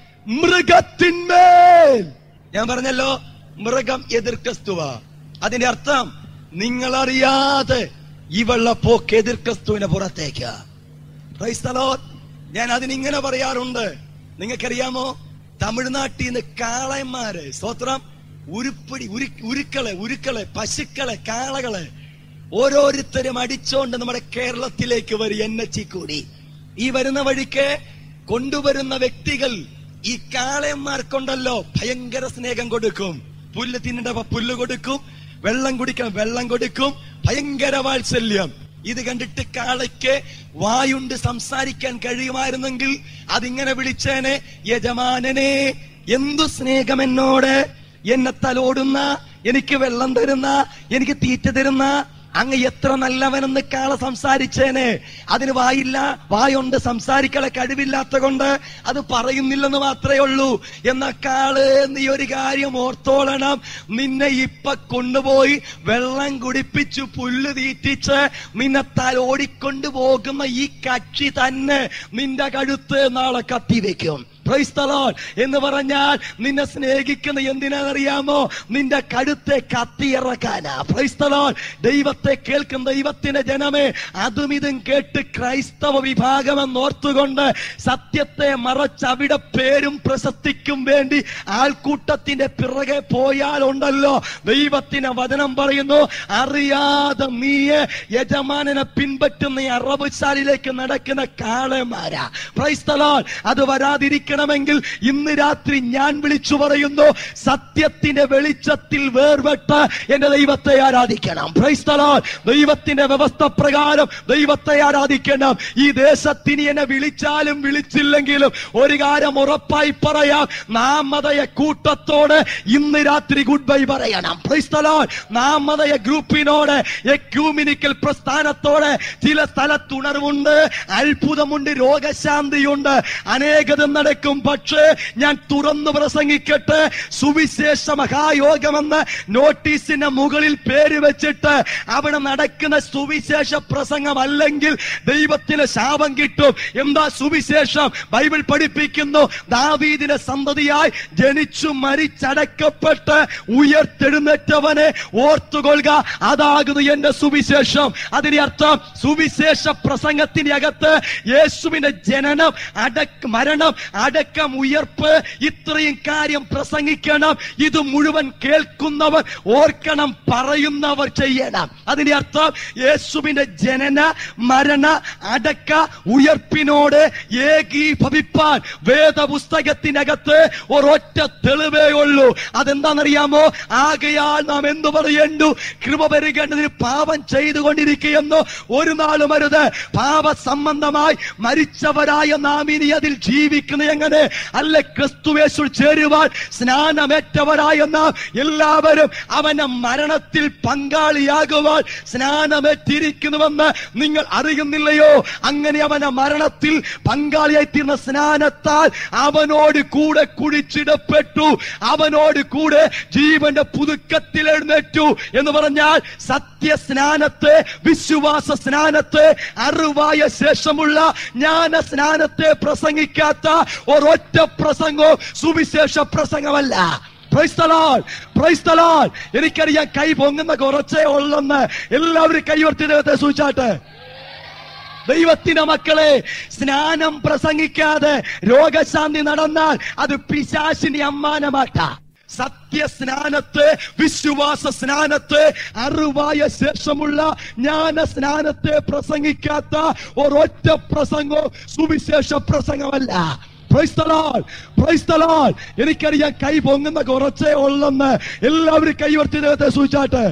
മൃഗത്തിന്മേൽ ഞാൻ പറഞ്ഞല്ലോ മൃഗം എതിർ ക്രിസ്തുവ അതിന്റെ അർത്ഥം നിങ്ങൾ അറിയാതെ ഇവളുടെ പോക്ക് എതിർ ക്രിസ്തുവിന്റെ പുറത്തേക്ക് Praise the Lord. ഞാൻ അതിനിങ്ങനെ പറയാറുണ്ട് നിങ്ങൾക്കറിയാമോ തമിഴ്നാട്ടിൽ നിന്ന് കാളന്മാര് സ്തോത്രം ഉരുപ്പടി ഉരു ഉരുക്കളെ ഉരുക്കളെ പശുക്കളെ കാളകളെ ഓരോരുത്തരും അടിച്ചോണ്ട് നമ്മുടെ കേരളത്തിലേക്ക് വരും എൻ എച്ച് കൂടി ഈ വരുന്ന വഴിക്ക് കൊണ്ടുവരുന്ന വ്യക്തികൾ ഈ കാളന്മാർക്കുണ്ടല്ലോ ഭയങ്കര സ്നേഹം കൊടുക്കും പുല്ല് തിന്നേണ്ട പുല്ല് കൊടുക്കും വെള്ളം കുടിക്കാൻ വെള്ളം കൊടുക്കും ഭയങ്കര വാത്സല്യം ഇത് കണ്ടിട്ട് കാളയ്ക്ക് വായുണ്ട് സംസാരിക്കാൻ കഴിയുമായിരുന്നെങ്കിൽ അതിങ്ങനെ വിളിച്ചേനെ യജമാനനെ എന്തു സ്നേഹം എന്നോട് എന്നെ തലോടുന്ന എനിക്ക് വെള്ളം തരുന്ന എനിക്ക് തീറ്റ തരുന്ന അങ്ങ് എത്ര നല്ലവനെന്ന് കാള സംസാരിച്ചേനെ അതിന് വായില്ല വായുണ്ട് സംസാരിക്കളെ കഴിവില്ലാത്ത കൊണ്ട് അത് പറയുന്നില്ലെന്ന് മാത്രമേ ഉള്ളൂ എന്ന കാള് നീ ഒരു കാര്യം ഓർത്തോളണം നിന്നെ ഇപ്പൊ കൊണ്ടുപോയി വെള്ളം കുടിപ്പിച്ചു പുല്ല് തീറ്റിച്ച് നിന്നെ തലോടിക്കൊണ്ടു പോകുന്ന ഈ കക്ഷി തന്നെ നിന്റെ കഴുത്ത് നാളെ കത്തിവെക്കും Praise the Lord. എന്ന് പറഞ്ഞാൽ നിന്നെ സ്നേഹിക്കുന്ന എന്തിനാണെന്നറിയാമോ നിന്റെ കഴുത്തെ കത്തിയിറക്കാനാ Praise the Lord. ദൈവത്തെ കേൾക്കുന്ന ദൈവത്തിന്റെ ജനമേ അതും ഇതും കേട്ട് ക്രൈസ്തവ വിഭാഗം എന്നോർത്തുകൊണ്ട് സത്യത്തെ മറച്ചവിടെ പേരും പ്രശസ്തിക്കും വേണ്ടി ആൾക്കൂട്ടത്തിന്റെ പിറകെ പോയാലുണ്ടല്ലോ ദൈവത്തിന് വചനം പറയുന്നു അറിയാതെ നീയെ യജമാനനെ പിൻപറ്റുന്ന ഈ അറബുശാലിലേക്ക് നടക്കുന്ന കാളമാരാ ക്രൈസ്തലോൾ അത് വരാതിരിക്കണമെങ്കിൽ ഇന്ന് രാത്രി ഞാൻ വിളിച്ചു പറയുന്നു സത്യത്തിന്റെ വെളിച്ചത്തിൽ വേർപെട്ട് എന്റെ ദൈവത്തെ ആരാധിക്കണം ക്രൈസ്തലോൾ ദൈവത്തിന്റെ വ്യവസ്ഥ പ്രകാരം ദൈവത്തെ ആരാധിക്കണം ഈ ദേശത്തിന് എന്നെ വിളിച്ചാലും വിളിച്ചില്ലെങ്കിലും ഒരു കാര്യം ഉറപ്പായി പറയാം നാമതയ കൂട്ടത്തോട് ഇന്ന് രാത്രി ഗുഡ് ബൈ പറയണം ക്രൈസ്തലോൾ നാമതയ ഗ്രൂപ്പിനോട് എക്യൂമിനിക്കൽ പ്രസ്ഥാനത്തോട് ചില സ്ഥലത്തുണർവുണ്ട് അത്ഭുതമുണ്ട് രോഗശാന്തിയുണ്ട് അനേകതും നടക്കും പക്ഷേ ഞാൻ തുറന്നു പ്രസംഗിക്കട്ടെ സുവിശേഷ മഹായോഗമെന്ന് നോട്ടീസിന്റെ മുകളിൽ പേര് വെച്ചിട്ട് അവിടെ നടക്കുന്ന സുവിശേഷ പ്രസംഗമല്ലെങ്കിൽ ദൈവത്തിന് ശാപം കിട്ടും എന്താ സുവിശേഷം ബൈബിൾ പഠിപ്പിക്കുന്നു ദാവീദിന്റെ സന്തതിയായി ജനിച്ചു മരിച്ചടക്കപ്പെട്ട് ഉയർത്തെഴുന്നേറ്റവനെ ഓർത്തുകൊള്ളുക അതാകുന്നു എന്റെ സുവിശേഷം അതിന്റെ അർത്ഥം സുവിശേഷ പ്രസംഗത്തിന്റെ അകത്ത് യേശുവിന്റെ ജനനം അടക്ക മരണം അടക്കം ഉയർപ്പ് ഇത്രയും കാര്യം പ്രസംഗിക്കണം ഇത് മുഴുവൻ കേൾക്കുന്നവർ ഓർക്കണം പറയുന്നവർ ചെയ്യണം അതിന്റെ അർത്ഥം യേശുവിന്റെ ജനന മരണ അടക്ക ഉയർപ്പിനോട് ഏകീഭവിപ്പാൻ വേദപുസ്തകത്തിനകത്ത് ഒരൊറ്റ തെളിവേ ഉള്ളൂ അതെന്താണെന്നറിയാമോ ആകയാൽ നാം എന്തു പറയേണ്ടു കൃപ പെരുകേണ്ടതിന് പാപം ചെയ്തുകൊണ്ടിരിക്കുകയെന്നോ ഒരു നാളും അരുത് പാപ സംബന്ധമായി മരിച്ചവരായ നാം ഇനി അതിൽ ജീവിക്കുന്ന എങ്ങനെ അല്ല ക്രിസ്തുവേശു ചേരുവാൻ സ്നാനമേറ്റവരായ നാം എല്ലാവരും അവന്റെ മരണത്തിൽ പങ്കാളിയാകുവാൻ സ്നാനമേറ്റിരിക്കുന്നുവെന്ന് നിങ്ങൾ അറിയുന്നില്ലയോ അങ്ങനെ അവന്റെ മരണത്തിൽ പങ്കാളിയായി തീർന്ന സ്നാനത്താൽ അവനോട് കൂടെ കുഴിച്ചിടപ്പെട്ടു അവനോട് കൂടെ ജീവന്റെ പുതുക്കത്തിൽ എഴുന്നേറ്റു എന്ന് പറഞ്ഞാൽ സത്യസ്നാനത്തെ വിശ്വാസ സ്നാനത്തെ അറിവായ ശേഷമുള്ള ജ്ഞാന സ്നാനത്തെ പ്രസംഗിക്കാത്ത ഒരൊറ്റ പ്രസംഗവും സുവിശേഷ പ്രസംഗമല്ല Praise the Lord. Praise the Lord. എനിക്കറിയാം കൈ പൊങ്ങുന്ന കുറച്ചേ ഉള്ളെന്ന് എല്ലാവരും കൈവർത്തി ദൈവത്തെ സൂചിച്ചാട്ടെ ദൈവത്തിന്റെ മക്കളെ സ്നാനം പ്രസംഗിക്കാതെ രോഗശാന്തി നടന്നാൽ അത് പിശാശിന്റെ അമ്മാനമാട്ട സത്യസ്നാനത്തെ വിശ്വാസ സ്നാനത്തെ അറിവായ ശേഷമുള്ള ജ്ഞാന സ്നാനത്തെ പ്രസംഗിക്കാത്ത ഒരൊറ്റ പ്രസംഗവും സുവിശേഷ പ്രസംഗമല്ല Praise the Lord. Praise the Lord. എനിക്കറിയാം കൈ പൊങ്ങുന്ന കുറച്ചേ ഉള്ളെന്ന് എല്ലാവരും കൈവർത്തി ദൈവത്തെ സൂചിച്ചാട്ടെ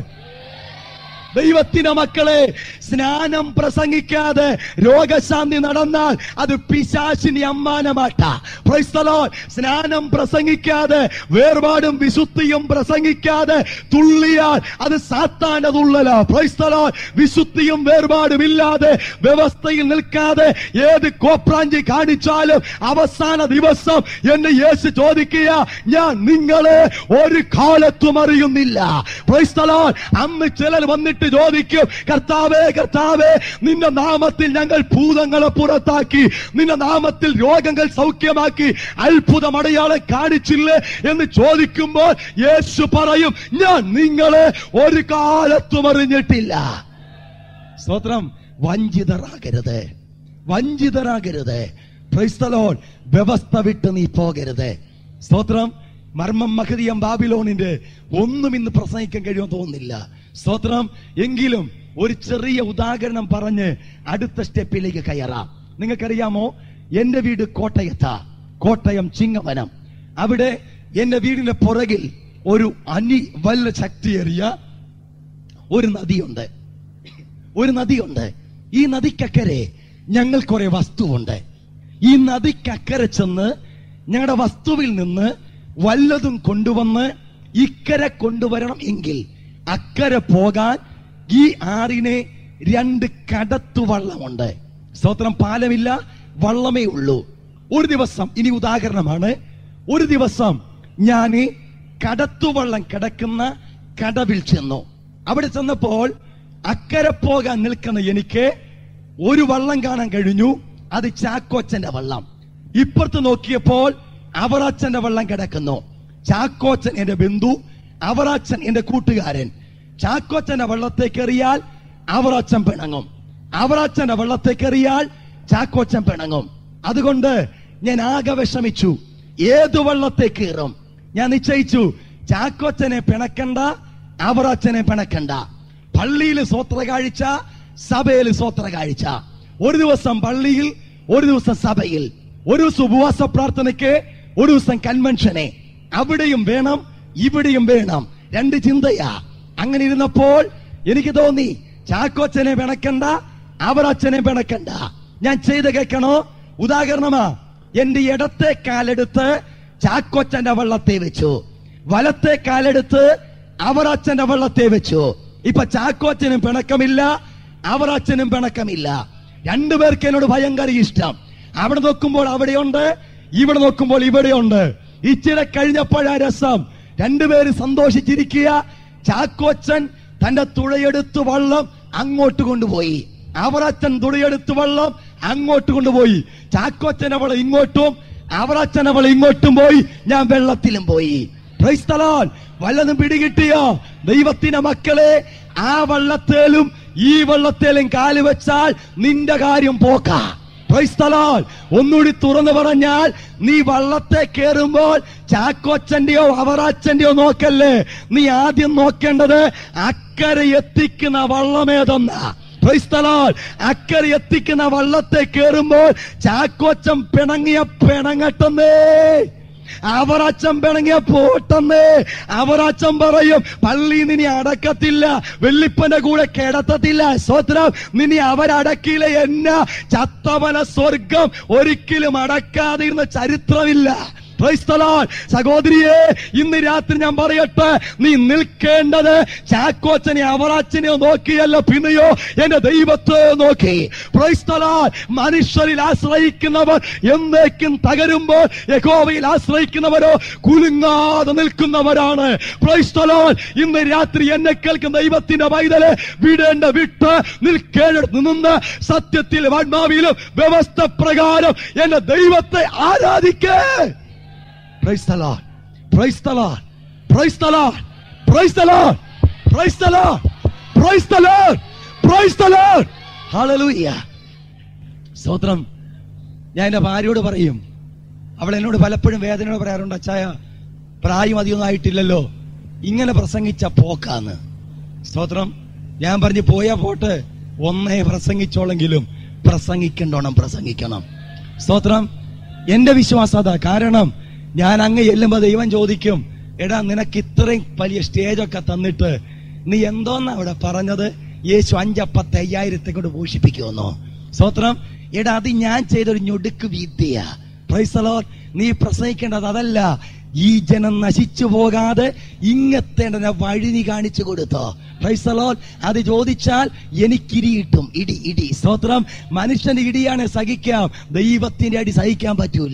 ദൈവത്തിന്റെ മക്കളെ സ്നാനം പ്രസംഗിക്കാതെ രോഗശാന്തി നടന്നാൽ അത് പിശാശിനി അമ്മാനമാട്ട പ്രൈസ്തലോ സ്നാനം പ്രസംഗിക്കാതെ വേർപാടും വിശുദ്ധിയും പ്രസംഗിക്കാതെ തുള്ളിയാൽ അത് സാത്താന്റെ തുള്ളല പ്രൈസ്തലോ വിശുദ്ധിയും വേർപാടും ഇല്ലാതെ വ്യവസ്ഥയിൽ നിൽക്കാതെ ഏത് കോപ്രാഞ്ചി കാണിച്ചാലും അവസാന ദിവസം എന്നെ യേശു ചോദിക്കുക ഞാൻ നിങ്ങളെ ഒരു കാലത്തും അറിയുന്നില്ല പ്രൈസ്തലോ അന്ന് ചിലർ വന്നിട്ട് എന്നിട്ട് ചോദിക്കും കർത്താവേ കർത്താവേ നിന്റെ നാമത്തിൽ ഞങ്ങൾ ഭൂതങ്ങളെ പുറത്താക്കി നിന്റെ നാമത്തിൽ രോഗങ്ങൾ സൗഖ്യമാക്കി അത്ഭുതം അടയാളം കാണിച്ചില്ലേ എന്ന് ചോദിക്കുമ്പോൾ യേശു പറയും ഞാൻ നിങ്ങളെ ഒരു കാലത്തും അറിഞ്ഞിട്ടില്ല സ്തോത്രം വഞ്ചിതരാകരുത് വഞ്ചിതരാകരുത് ക്രൈസ്തലോൺ വ്യവസ്ഥ വിട്ട് നീ പോകരുത് സ്തോത്രം മർമ്മം മഹതിയം ബാബിലോണിന്റെ ഒന്നും ഇന്ന് പ്രസംഗിക്കാൻ കഴിയുമെന്ന് തോന്നുന്നില്ല സ്തോത്രം എങ്കിലും ഒരു ചെറിയ ഉദാഹരണം പറഞ്ഞ് അടുത്ത സ്റ്റെപ്പിലേക്ക് കയറാം നിങ്ങൾക്കറിയാമോ എന്റെ വീട് കോട്ടയത്താ കോട്ടയം ചിങ്ങവനം അവിടെ എന്റെ വീടിന്റെ പുറകിൽ ഒരു അനി വല്ല ശക്തിയേറിയ ഒരു നദിയുണ്ട് ഒരു നദിയുണ്ട് ഈ നദിക്കക്കരെ ഞങ്ങൾ കുറെ വസ്തുവുണ്ട് ഈ നദിക്കക്കരെ ചെന്ന് ഞങ്ങളുടെ വസ്തുവിൽ നിന്ന് വല്ലതും കൊണ്ടുവന്ന് ഇക്കരെ കൊണ്ടുവരണം എങ്കിൽ അക്കരെ പോകാൻ ഈ ആറിനെ രണ്ട് കടത്തുവള്ളമുണ്ട് സ്തോത്രം പാലമില്ല വള്ളമേ ഉള്ളൂ ഒരു ദിവസം ഇനി ഉദാഹരണമാണ് ഒരു ദിവസം ഞാൻ കടത്തുവള്ളം കിടക്കുന്ന കടവിൽ ചെന്നു അവിടെ ചെന്നപ്പോൾ അക്കരെ പോകാൻ നിൽക്കുന്ന എനിക്ക് ഒരു വള്ളം കാണാൻ കഴിഞ്ഞു അത് ചാക്കോച്ചന്റെ വള്ളം ഇപ്പുറത്ത് നോക്കിയപ്പോൾ അവറാച്ചന്റെ വള്ളം കിടക്കുന്നു ചാക്കോച്ചൻ എന്റെ ബന്ധു അവറാച്ചൻ എന്റെ കൂട്ടുകാരൻ ചാക്കോച്ചന്റെ വള്ളത്തേക്ക് എറിയാൽ അവറാച്ചൻ പിണങ്ങും അവറാച്ചന്റെ വള്ളത്തേക്ക് എറിയാൽ ചാക്കോച്ചൻ പിണങ്ങും അതുകൊണ്ട് ഞാൻ ആകെ വിഷമിച്ചു ഏതു വള്ളത്തേക്ക് കയറും ഞാൻ നിശ്ചയിച്ചു ചാക്കോച്ചനെ പിണക്കണ്ട അവറാച്ചനെ പിണക്കണ്ട പള്ളിയിൽ സ്വത്ര കാഴ്ച സഭയിൽ സ്വത്ര കാഴ്ച ഒരു ദിവസം പള്ളിയിൽ ഒരു ദിവസം സഭയിൽ ഒരു ദിവസം ഉപവാസ പ്രാർത്ഥനയ്ക്ക് ഒരു ദിവസം കൺവെൻഷനെ അവിടെയും വേണം ഇവിടെയും വേണം രണ്ട് ചിന്തയാ അങ്ങനെ ഇരുന്നപ്പോൾ എനിക്ക് തോന്നി ചാക്കോച്ചനെ പിണക്കണ്ട അവരച്ഛനെ പിണക്കണ്ട ഞാൻ ചെയ്ത് കേൾക്കണോ ഉദാഹരണമാ എന്റെ ഇടത്തെ കാലെടുത്ത് ചാക്കോച്ചന്റെ വള്ളത്തെ വെച്ചു വലത്തെ കാലെടുത്ത് അവരച്ഛന്റെ വള്ളത്തെ വെച്ചു ഇപ്പൊ ചാക്കോച്ചനും പിണക്കമില്ല അവരച്ഛനും പിണക്കമില്ല രണ്ടുപേർക്ക് എന്നോട് ഭയങ്കര ഇഷ്ടം അവിടെ നോക്കുമ്പോൾ അവിടെയുണ്ട് ഇവിടെ നോക്കുമ്പോൾ ഇവിടെയുണ്ട് ഇച്ചിരി കഴിഞ്ഞപ്പോഴാ രസം രണ്ടുപേര് സന്തോഷിച്ചിരിക്കുക ചാക്കോച്ചൻ തന്റെ തുഴയെടുത്ത് വള്ളം അങ്ങോട്ട് കൊണ്ടുപോയി അവറച്ചൻ തുഴയെടുത്ത് വള്ളം അങ്ങോട്ട് കൊണ്ടുപോയി ചാക്കോച്ചൻ അവളെ ഇങ്ങോട്ടും അവറച്ചൻ അവളെ ഇങ്ങോട്ടും പോയി ഞാൻ വെള്ളത്തിലും പോയി Praise the Lord. വല്ലതും പിടികിട്ടിയോ ദൈവത്തിന്റെ മക്കളെ ആ വള്ളത്തേലും ഈ വള്ളത്തേലും കാല് വെച്ചാൽ നിന്റെ കാര്യം പോക്കാ Praise the Lord. ഒന്നുകൂടി തുറന്നു പറഞ്ഞാൽ നീ വള്ളത്തെ കയറുമ്പോൾ ചാക്കോച്ചന്റെയോ അവറാച്ചന്റെയോ നോക്കല്ലേ നീ ആദ്യം നോക്കേണ്ടത് അക്കരെ എത്തിക്കുന്ന വള്ളമേതെന്നാ Praise the Lord. അക്കരെ എത്തിക്കുന്ന വള്ളത്തെ കയറുമ്പോൾ ചാക്കോച്ചൻ പിണങ്ങിയ പിണങ്ങട്ടെന്നേ അവറച്ചൻ പിണങ്ങിയ പോട്ടെന്ന് അവറച്ചൻ പറയും പള്ളി നിനി അടക്കത്തില്ല വെള്ളിപ്പന്റെ കൂടെ കിടത്തത്തില്ല സ്വത്രം നിനി അവരടക്കില്ല എന്ന ചത്തവന സ്വർഗം ഒരിക്കലും അടക്കാതിരുന്ന ചരിത്രമില്ല Praise the Lord. സഹോദരിയെ ഇന്ന് രാത്രി ഞാൻ പറയട്ടെ നീ നിൽക്കേണ്ടത് ചാക്കോച്ചനെ അവറാച്ചനെയോ നോക്കിയല്ല പിന്നെയോ എന്റെ ദൈവത്തെ നോക്കി Praise the Lord. മനുഷ്യരിൽ ആശ്രയിക്കുന്നവർ എന്നേക്കും തകരുമ്പോൾ യഹോവയിൽ ആശ്രയിക്കുന്നവരോ കുലുങ്ങാതെ നിൽക്കുന്നവരാണ് Praise the Lord. ഇന്ന് രാത്രി എന്നെ കേൾക്കുന്ന ദൈവത്തിന്റെ പൈതല് വിടേണ്ട വിട്ട് നിൽക്കേണ്ടത് നിന്ന് സത്യത്തിൽ ആത്മാവിലും വ്യവസ്ഥ പ്രകാരം എന്റെ ദൈവത്തെ ആരാധിക്കേ Praise the Lord. Praise the Lord. Praise the Lord. Praise the Lord. Praise the Lord. Praise the Lord. Praise the Lord. Hallelujah. സ്തോത്രം ഞാൻ എന്റെ ഭാര്യയോട് പറയും അവൾ എന്നോട് പലപ്പോഴും വേദനയോട് പറയാറുണ്ട് അച്ചായ പ്രായം അധികമൊന്നും ആയിട്ടില്ലല്ലോ ഇങ്ങനെ പ്രസംഗിച്ച പോക്കാന്ന് സ്തോത്രം ഞാൻ പറഞ്ഞു പോയാ പോട്ട് ഒന്നേ പ്രസംഗിച്ചോളെങ്കിലും പ്രസംഗിക്കണ്ടോണം പ്രസംഗിക്കണം സ്തോത്രം എന്റെ വിശ്വാസം അതാ കാരണം ഞാൻ അങ്ങ് ചെല്ലുമ്പോ ദൈവം ചോദിക്കും എടാ നിനക്ക് ഇത്രയും വലിയ സ്റ്റേജൊക്കെ തന്നിട്ട് നീ എന്തോന്നാ അവിടെ പറഞ്ഞത് യേശു അഞ്ചപ്പത്ത് അയ്യായിരത്തെ കൊണ്ട് ഭൂഷിപ്പിക്കുമെന്നോ സ്തോത്രം എടാ അത് ഞാൻ ചെയ്തൊരു ഞൊടുക്ക് വിദ്യയാ പ്രൈസലോ നീ പ്രസംഗിക്കേണ്ടത് അതല്ല ഈ ജനം നശിച്ചു പോകാതെ ഇങ്ങത്തേണ്ട വഴി നീ കാണിച്ചു കൊടുത്തോ പ്രൈസലോ അത് ചോദിച്ചാൽ എനിക്ക് ഇടി കിട്ടും ഇടി ഇടി സ്തോത്രം മനുഷ്യന്റെ ഇടിയാണ് സഹിക്കാം ദൈവത്തിന്റെ അടി സഹിക്കാൻ പറ്റൂല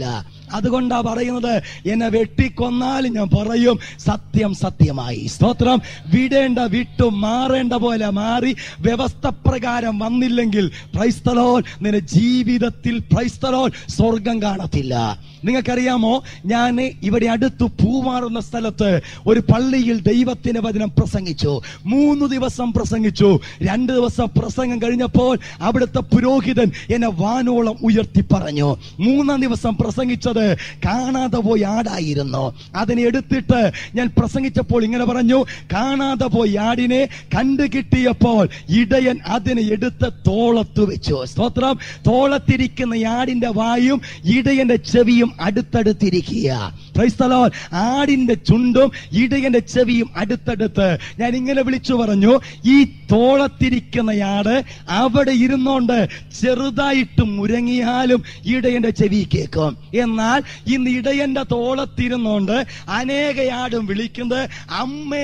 അതുകൊണ്ടാ പറയുന്നത് എന്നെ വെട്ടിക്കൊന്നാലും ഞാൻ പറയും സത്യം സത്യമായി സ്തോത്രം വിടേണ്ട വിട്ടു മാറേണ്ട പോലെ മാറി വ്യവസ്ഥ പ്രകാരം വന്നില്ലെങ്കിൽ പ്രൈസ്തലോൽ നിന്റെ ജീവിതത്തിൽ പ്രൈസ്തലോൽ സ്വർഗം കാണത്തില്ല നിങ്ങൾക്കറിയാമോ ഞാൻ ഇവിടെ അടുത്ത് പൂമാറുന്ന സ്ഥലത്ത് ഒരു പള്ളിയിൽ ദൈവത്തിന്റെ വചനം പ്രസംഗിച്ചു മൂന്ന് ദിവസം പ്രസംഗിച്ചു രണ്ട് ദിവസം പ്രസംഗം കഴിഞ്ഞപ്പോൾ അവിടുത്തെ പുരോഹിതൻ എന്നെ വാനോളം ഉയർത്തി പറഞ്ഞു മൂന്നാം ദിവസം പ്രസംഗിച്ചത് കാണാതെ പോയി ആടായിരുന്നു അതിനെ എടുത്തിട്ട് ഞാൻ പ്രസംഗിച്ചപ്പോൾ ഇങ്ങനെ പറഞ്ഞു കാണാതെ പോയി ആടിനെ കണ്ടു കിട്ടിയപ്പോൾ ഇടയൻ അതിനെ എടുത്ത് തോളത്ത് വെച്ചു സ്തോത്രം തോളത്തിരിക്കുന്ന ആടിന്റെ വായും ഇടയന്റെ ചെവിയും അടുത്തടുത്തിരിക്കുക Praise the Lord. ആടിന്റെ ചുണ്ടും ഇടയന്റെ ചെവിയും അടുത്തടുത്ത് ഞാൻ ഇങ്ങനെ വിളിച്ചു പറഞ്ഞു ഈ തോളത്തിരിക്കുന്ന ആട് അവിടെ ഇരുന്നോണ്ട് ചെറുതായിട്ട് മുരങ്ങിയാലും ഇടയന്റെ ചെവി കേൾക്കും എന്നാൽ ഇന്ന് ഇടയന്റെ തോളത്തിരുന്നോണ്ട് അനേക ആടും വിളിക്കുന്നത് അമ്മേ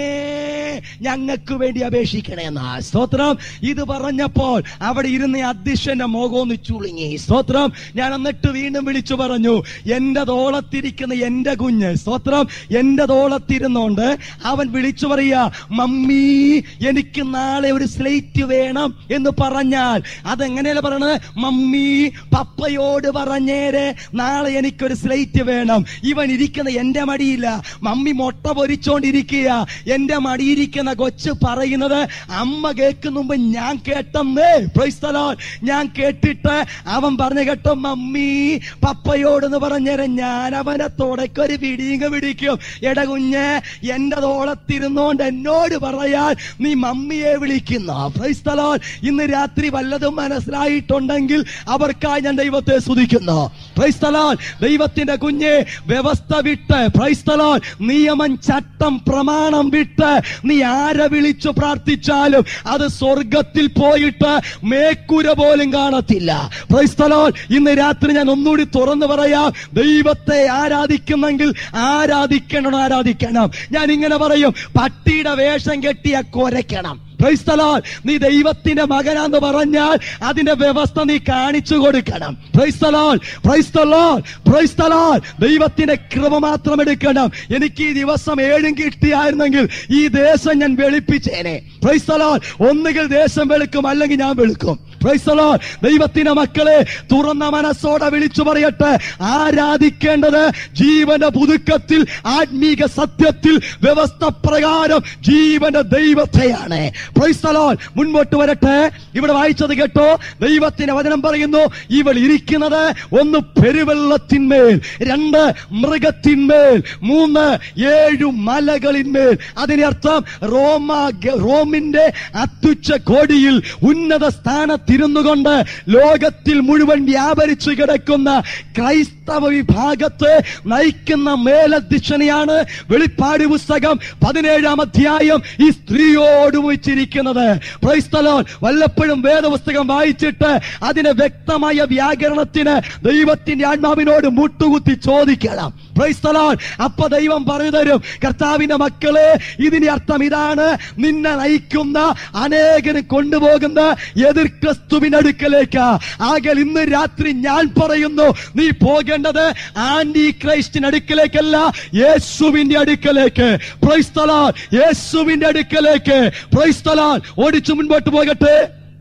ഞങ്ങൾക്ക് വേണ്ടി അപേക്ഷിക്കണേന്നാ സ്തോത്രം ഇത് പറഞ്ഞപ്പോൾ അവിടെ ഇരുന്ന ഈ അധ്യക്ഷന്റെ മുഖമൊന്ന് ചുളുങ്ങി സ്തോത്രം ഞാൻ എന്നിട്ട് വീണ്ടും വിളിച്ചു പറഞ്ഞു എന്റെ തോളത്തിരിക്കുന്ന എന്റെ കുഞ്ഞ് സ്തോത്രം എന്റെ തോളത്തിരുന്നോണ്ട് അവൻ വിളിച്ചു പറയാ മമ്മി എനിക്ക് നാളെ ഒരു സ്ലേറ്റ് വേണം എന്ന് പറഞ്ഞാൽ അതെങ്ങനെയല്ല പറയണത് മമ്മി പപ്പയോട് പറഞ്ഞേരെ നാളെ എനിക്കൊരു സ്ലേറ്റ് വേണം ഇവൻ ഇരിക്കുന്ന എന്റെ മടിയില്ല മമ്മി മുട്ട പൊരിച്ചോണ്ടിരിക്കുക എന്റെ മടിയിരിക്കുന്ന കൊച്ചു പറയുന്നത് അമ്മ കേൾക്കുന്ന മുമ്പ് ഞാൻ കേട്ടെന്നേ Praise the Lord. ഞാൻ കേട്ടിട്ട് അവൻ പറഞ്ഞു കേട്ടോ മമ്മി പപ്പയോടെന്ന് പറഞ്ഞേരം ഞാൻ അവനെ തുടക്കൊരു പിടിയുക പിടിക്കും എട കുഞ്ഞ് എന്റെ തോളത്തിരുന്നോണ്ട് എന്നോട് പറയാൻ നീ മമ്മിയെ വിളിക്കുന്ന Praise the Lord. ഇന്ന് രാത്രി വല്ലതും മനസ്സിലായിട്ടുണ്ടെങ്കിൽ അവർക്കായി ഞാൻ ദൈവത്തെ സ്തുതിക്കുന്നു Praise the Lord. ദൈവത്തിന്റെ കുഞ്ഞ് വ്യവസ്ഥ വിട്ട് Praise the Lord. നിയമം ചട്ടം പ്രമാണം വിട്ട് നീ ആരെ വിളിച്ചു പ്രാർത്ഥിച്ചാലും അത് സ്വർഗത്തിൽ പോയിട്ട് മേക്കുര പോലും കാണത്തില്ല Praise the Lord. ഇന്ന് രാത്രി ഞാൻ ഒന്നുകൂടി തുറന്നു പറയാം ദൈവത്തെ ആരാധിക്കുന്നെങ്കിൽ ആരാധിക്കണം ആരാധിക്കണം ഞാൻ ഇങ്ങനെ പറയും പട്ടിയുടെ വേഷം കെട്ടിയ കൊരയ്ക്കണം Praise the Lord. നീ ദൈവത്തിന്റെ മകനാന്ന് പറഞ്ഞാൽ അതിന്റെ വ്യവസ്ഥ നീ കാണിച്ചു കൊടുക്കണം Praise the Lord. Praise the Lord. Praise the Lord. ദൈവത്തിന്റെ കൃപ മാത്രം എടുക്കണം എനിക്ക് ഈ ദിവസം ഏഴും കിട്ടിയായിരുന്നെങ്കിൽ ഈ ദേശം ഞാൻ വെളുപ്പിച്ചേനെ Praise the Lord. ഒന്നുകിൽ ദേശം വെളുക്കും അല്ലെങ്കിൽ ഞാൻ വെളുക്കും Praise the Lord. ദൈവത്തിന്റെ മക്കളെ തുറന്ന മനസ്സോടെ വിളിച്ചു പറയട്ടെ ആരാധിക്കേണ്ടത് ജീവന്റെ പുതുക്കത്തിൽ ആത്മീക സത്യത്തിൽ വ്യവസ്ഥ പ്രകാരം ജീവന്റെ ദൈവത്തെയാണ് Praise the Lord. മുൻപോട്ട് വരട്ടെ ഇവിടെ വായിച്ചത് കേട്ടോ ദൈവത്തിന്റെ വചനം പറയുന്നു ഇവൾ ഇരിക്കുന്നത് ഒന്ന് പെരുവെള്ളത്തിന്മേൽ രണ്ട് മൃഗത്തിന്മേൽ മൂന്ന് ഏഴു മലകളിന്മേൽ അതിനർത്ഥം റോമ റോമിന്റെ അത്യുച്ച കോടിയിൽ ഉന്നത സ്ഥാനത്തിരുന്നു കൊണ്ട് ലോകത്തിൽ മുഴുവൻ വ്യാപരിച്ചു കിടക്കുന്ന ക്രൈസ്തവ വിഭാഗത്തെ നയിക്കുന്ന മേലധ്യക്ഷനെയാണ് വെളിപ്പാട് പുസ്തകം പതിനേഴാം അധ്യായം ഈ സ്ത്രീയോട് വെച്ചിരിക്കുന്നത് പ്രൈസ്തലോൻ വല്ലപ്പോഴും വേദപുസ്തകം വായിച്ചിട്ട് അതിനെ വ്യക്തമായ വ്യാകരണത്തിന് ദൈവത്തിന്റെ ആത്മാവിനോട് മുട്ടുകുത്തി ചോദിക്കണം പ്രൈസ്തലോൻ അപ്പൊ ദൈവം പറഞ്ഞു തരും കർത്താവിന്റെ മക്കളെ ഇതിന്റെ അർത്ഥം ഇതാണ് നിന്നെ നയിക്കുന്ന അനേകന് കൊണ്ടുപോകുന്ന എതിർ ക്രിസ്തുവിന്റെ അടുക്കലേക്ക് ആകൽ ഇന്ന് രാത്രി ഞാൻ പറയുന്നു നീ പോകേണ്ടത് ആന്റി ക്രൈസ്റ്റിന്റെ അടുക്കലേക്കല്ല യേശുവിന്റെ അടുക്കലേക്ക് പ്രൈസ്തലാൽ യേശുവിന്റെ അടുക്കലേക്ക് പ്രൈസ്തലാൽ ഓടിച്ചു മുൻപോട്ട് പോകട്ടെ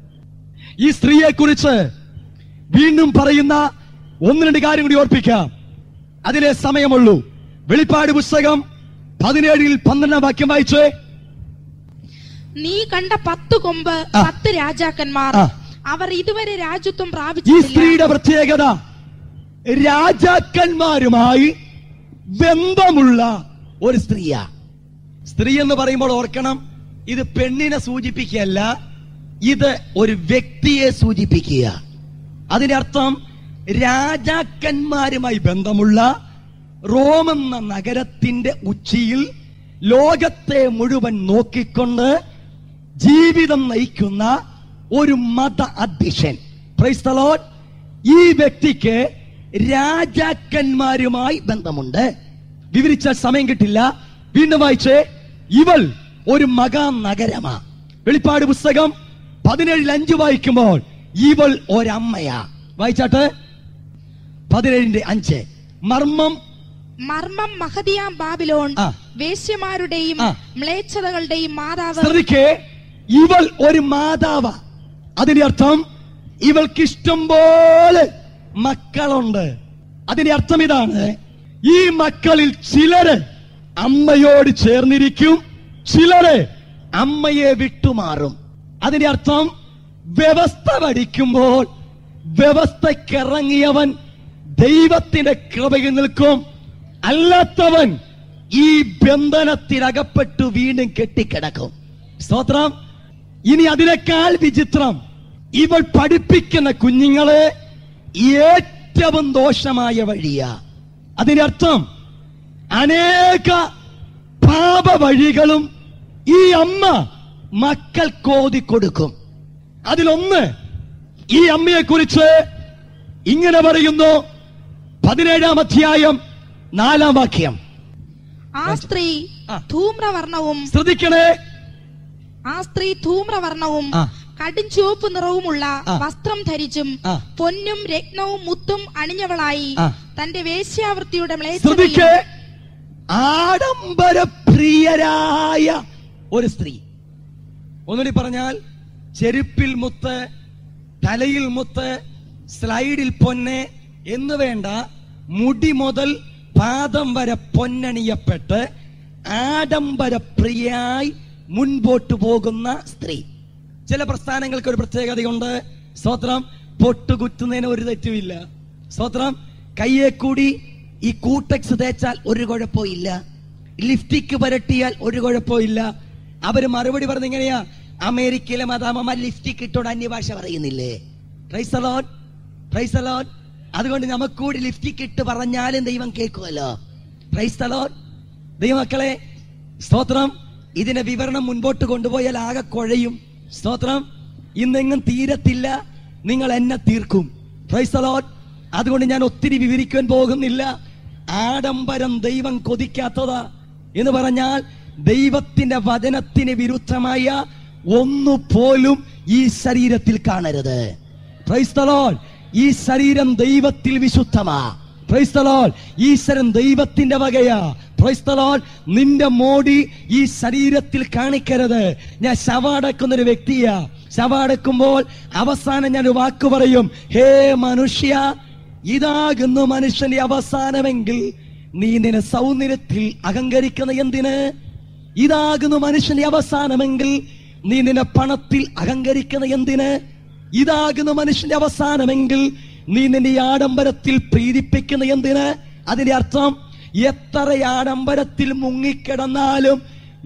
ഈ സ്ത്രീയെ കുറിച്ച് വീണ്ടും പറയുന്ന ഒന്ന് രണ്ട് കാര്യം കൂടി ഓർപ്പിക്കാം അതിലെ സമയമുള്ളൂ വെളിപ്പാട് പുസ്തകം പതിനേഴിൽ പന്ത്രണ്ടാം വാക്യം വായിച്ചേ
നീ കണ്ട പത്ത് കൊമ്പ്
ആ.
പത്ത് രാജാക്കന്മാർ
ആ.
അവർ ഇതുവരെ രാജ്യത്വം
ഈ
പ്രാപിച്ചിട്ടില്ല
സ്ത്രീയുടെ പ്രത്യേകത രാജാക്കന്മാരുമായി ബന്ധമുള്ള ഒരു സ്ത്രീയാ സ്ത്രീ എന്ന് പറയുമ്പോൾ ഓർക്കണം ഇത് പെണ്ണിനെ സൂചിപ്പിക്കുകയല്ല ഇത് ഒരു വ്യക്തിയെ സൂചിപ്പിക്കുക അതിന്റെ അർത്ഥം രാജാക്കന്മാരുമായി ബന്ധമുള്ള റോം എന്ന നഗരത്തിന്റെ ഉച്ചിയിൽ ലോകത്തെ മുഴുവൻ നോക്കിക്കൊണ്ട് ജീവിതം നയിക്കുന്ന ഒരു മത അധ്യക്ഷൻ Praise the Lord. ഈ വ്യക്തിക്ക് രാജാക്കന്മാരുമായി ബന്ധമുണ്ട് വിവരിച്ചാൽ സമയം കിട്ടില്ല വീണ്ടും വായിച്ചേ ഇവൾ ഒരു മഹാനഗരമാ വെളിപ്പാട് പുസ്തകം പതിനേഴിൽ അഞ്ച് വായിക്കുമ്പോൾ ഇവൾ ഒരമ്മയാ വായിച്ചാട്ട് പതിനേഴിന്റെ അഞ്ച് മർമ്മം
മർമ്മം മഹതിയാം ബാബിലോൺ
ആ.
വേശ്യമാരുടെയും
ആ.
മ്ലേച്ഛതകളുടെയും മാതാവ്
ശ്രദ്ധിക്കേ ഇവൾ ഒരു മാതാവ അതിന്റെ അർത്ഥം ഇവൾക്ക് ഇഷ്ടം പോലെ മക്കളുണ്ട് അതിന്റെ അർത്ഥം ഇതാണ് ഈ മക്കളിൽ ചിലര് അമ്മയോട് ചേർന്നിരിക്കും ചിലര് അമ്മയെ വിട്ടുമാറും അതിന്റെ അർത്ഥം വ്യവസ്ഥ പഠിക്കുമ്പോൾ വ്യവസ്ഥക്കിറങ്ങിയവൻ ദൈവത്തിന്റെ കൃപയിൽ നിൽക്കും അല്ലാത്തവൻ ഈ ബന്ധനത്തിനകപ്പെട്ടു വീണ്ടും കെട്ടിക്കിടക്കും സ്തോത്രം ഇനി അതിനേക്കാൾ വിചിത്രം ഇവൾ പഠിപ്പിക്കുന്ന കുഞ്ഞുങ്ങളെ ഏറ്റവും ദോഷമായ വഴിയാ അതിനർത്ഥം അനേക പാപ വഴികളും ഈ അമ്മ മക്കൾക്ക് ഓതി കൊടുക്കും അതിലൊന്ന് ഈ അമ്മയെ കുറിച്ച് ഇങ്ങനെ പറയുന്നു പതിനേഴാം അധ്യായം നാലാം വാക്യം
ആ സ്ത്രീ
ആ.
ധൂമ്രവർണവും
ശ്രദ്ധിക്കണേ
ആ സ്ത്രീ ധൂമ്രവർണവും
ആ.
കടും ചുവപ്പ് നിറവുമുള്ള
ആ.
വസ്ത്രം ധരിച്ചും
ആ.
പൊന്നും രത്നവും മുത്തും അണിഞ്ഞവളായി
ആ.
തന്റെ വേശ്യാവൃത്തിയുടെ
ശ്രദ്ധിക്കേ
മ്ലേച്ഛതയും
ആഡംബര പ്രിയരായ ഒരു സ്ത്രീ ഒന്നുകൂടി പറഞ്ഞാൽ ചെരുപ്പിൽ മുത്ത് തലയിൽ മുത്ത് സ്ലൈഡിൽ പൊന്ന് എന്ന് വേണ്ട മുടി മുതൽ പാദം വരെ പൊന്നണിയപ്പെട്ട് ആഡംബര പ്രിയായി മുൻപോട്ട് പോകുന്ന സ്ത്രീ ചില പ്രസ്ഥാനങ്ങൾക്ക് ഒരു പ്രത്യേകതയുണ്ട് സ്തോത്രം പൊട്ടുകുത്തുന്നതിന് ഒരു തെറ്റുമില്ല സ്തോത്രം കയ്യെ കൂടി ഈ കൂട്ടക്സ് തേച്ചാൽ ഒരു കുഴപ്പമില്ല ലിഫ്റ്റിക്ക് പുരട്ടിയാൽ ഒരു കുഴപ്പമില്ല അവര് മറുപടി പറഞ്ഞ ഇങ്ങനെയാ അമേരിക്കയിലെ മതാമമാർ ലിഫ്റ്റിക്ക് ഇട്ടോട് അന്യഭാഷ പറയുന്നില്ലേ ക്രൈസ്തലോൻ ക്രൈസ്തലോൻ അതുകൊണ്ട് നമുക്ക് കൂടി ലിഫ്റ്റിക്ക് ഇട്ട് പറഞ്ഞാലും ദൈവം കേൾക്കുമല്ലോ ക്രൈസ്തലോൻ ദൈവമക്കളെ സ്തോത്രം ഇതിന്റെ വിവരണം മുൻപോട്ട് കൊണ്ടുപോയാൽ ആകെ കുഴയും സ്തോത്രം ഇന്നെങ്ങും തീരത്തില്ല നിങ്ങൾ എന്നെ തീർക്കും ക്രൈസ്തലോൻ അതുകൊണ്ട് ഞാൻ ഒത്തിരി വിവരിക്കുവാൻ പോകുന്നില്ല ആഡംബരം ദൈവം കൊതിക്കാത്തതാ എന്ന് പറഞ്ഞാൽ ദൈവത്തിന്റെ വചനത്തിന് വിരുദ്ധമായ ഒന്നു പോലും ഈ ശരീരത്തിൽ കാണരുത് ക്രൈസ്തലോൻ ഈ ശരീരം ദൈവത്തിൽ വിശുദ്ധമാ ക്രൈസ്തലോൻ ഈശ്വരൻ ദൈവത്തിന്റെ വകയാ ക്രൈസ്തലോൻ നിന്റെ മോടി ഈ ശരീരത്തിൽ കാണിക്കരുത് ഞാൻ ശവടക്കുന്ന ഒരു വ്യക്തിയാ ശവടക്കുമ്പോൾ അവസാനം ഞാൻ ഒരു വാക്ക് പറയും ഹേ മനുഷ്യ ഇതാകുന്നു മനുഷ്യന്റെ അവസാനമെങ്കിൽ നീ നിന്റെ സൗന്ദര്യത്തിൽ അഹങ്കരിക്കുന്ന എന്തിന് ഇതാകുന്നു മനുഷ്യന്റെ അവസാനമെങ്കിൽ നീ നിന്റെ പണത്തിൽ അഹങ്കരിക്കുന്ന എന്തിന് ഇതാകുന്നു മനുഷ്യന്റെ അവസാനമെങ്കിൽ നീ നിന്റെ ഈ ആഡംബരത്തിൽ പ്രീതിപ്പിക്കുന്ന എന്തിന് അതിന്റെ അർത്ഥം എത്ര ആഡംബരത്തിൽ മുങ്ങിക്കിടന്നാലും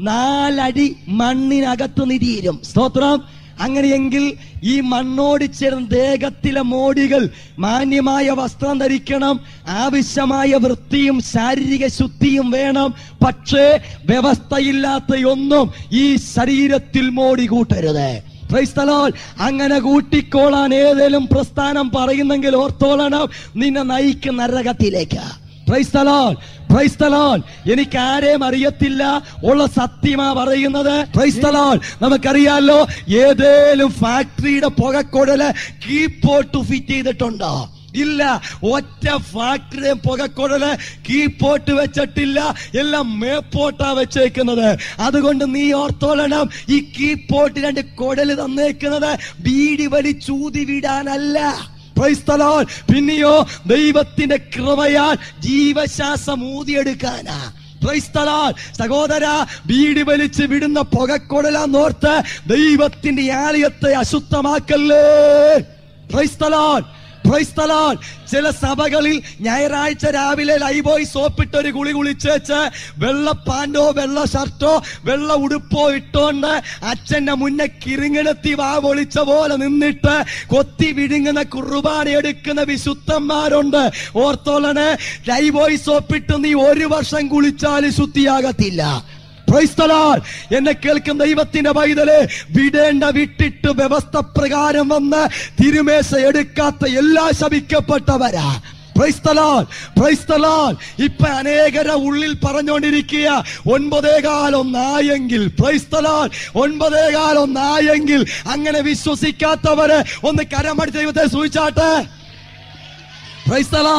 നാലടി മണ്ണിനകത്ത് നിരീരും സ്തോത്രം അങ്ങനെയെങ്കിൽ ഈ മണ്ണോട് ചേർന്ന് ദേഹത്തിലെ മോടികൾ മാന്യമായ വസ്ത്രം ധരിക്കണം ആവശ്യമായ വൃത്തിയും ശാരീരിക ശുദ്ധിയും വേണം പക്ഷേ വ്യവസ്ഥയില്ലാത്ത ഒന്നും ഈ ശരീരത്തിൽ മോടി കൂട്ടരുത് Praise the Lord. അങ്ങനെ കൂട്ടിക്കോളാൻ ഏതേലും പ്രസ്ഥാനം പറയുന്നെങ്കിൽ ഓർത്തോളണം നിന്നെ നയിക്കുന്ന നരകത്തിലേക്ക് Praise the Lord. Praise the Lord. എനിക്ക് ആരെയും അറിയത്തില്ല ഉള്ള സത്യമാ പറയുന്നത് Praise the Lord. നമുക്കറിയാലോ ഏതേലും ഫാക്ടറിയുടെ പുകക്കുഴല് കീപ്പോട്ട് ഫിറ്റ് ചെയ്തിട്ടുണ്ടോ ഇല്ല ഒറ്റ ഫാക്ടറി പുകക്കുഴല് കീപ്പോട്ട് വെച്ചിട്ടില്ല എല്ലാം മേപ്പോട്ടാ വെച്ചേക്കുന്നത് അതുകൊണ്ട് നീ ഓർത്തോളണം ഈ കീപ്പോട്ട് രണ്ട് കുഴല് തന്നേക്കുന്നത് ബീഡി വലിച്ചൂതി വിടാനല്ല Praise the Lord. പിന്നെയോ ദൈവത്തിന്റെ കൃപയാൽ ജീവശ്വാസം ഊതിയെടുക്കാനാ Praise the Lord. സഹോദര ബീഡി വലിച്ച് വിടുന്ന പുകക്കുടലാന്നോർത്ത് ദൈവത്തിന്റെ ആലയത്തെ അശുദ്ധമാക്കല്ലേ Praise the Lord. Praise the Lord. ചില സഭകളിൽ ഞായറാഴ്ച രാവിലെ ലൈബോയ് സോപ്പിട്ട് ഒരു കുളി കുളിച്ചേച്ച് വെള്ള പാൻറ്റോ വെള്ള ഷർട്ടോ വെള്ള ഉടുപ്പോ ഇട്ടോണ്ട് അച്ഛന്റെ മുന്നേ കിരിങ്ങിടത്തി വാ പൊളിച്ച പോലെ നിന്നിട്ട് കൊത്തി വിഴുങ്ങുന്ന കുർബാന എടുക്കുന്ന വിശുദ്ധന്മാരുണ്ട് ഓർത്തോളണ് ലൈബോയ് സോപ്പിട്ട് നീ ഒരു വർഷം കുളിച്ചാലും ശുദ്ധിയാകത്തില്ല Praise the Lord. എന്നെ കേൾക്കുന്ന ദൈവത്തിന്റെ പൈതല് വിടേണ്ട വിട്ടിട്ട് വ്യവസ്ഥ പ്രകാരം വന്ന് തിരുമേശ എടുക്കാത്ത എല്ലാ ശപിക്കപ്പെട്ടവരാ Praise the Lord. Praise the Lord. ഇപ്പൊ അനേകര ഉള്ളിൽ പറഞ്ഞുകൊണ്ടിരിക്കുക ഒൻപതേകാലൊന്നായെങ്കിൽ Praise the Lord. ഒൻപതേകാലൊന്നായെങ്കിൽ അങ്ങനെ വിശ്വസിക്കാത്തവര് ഒന്ന് കരമടി ദൈവത്തെ സൂചിച്ചാട്ടെ Praise the Lord.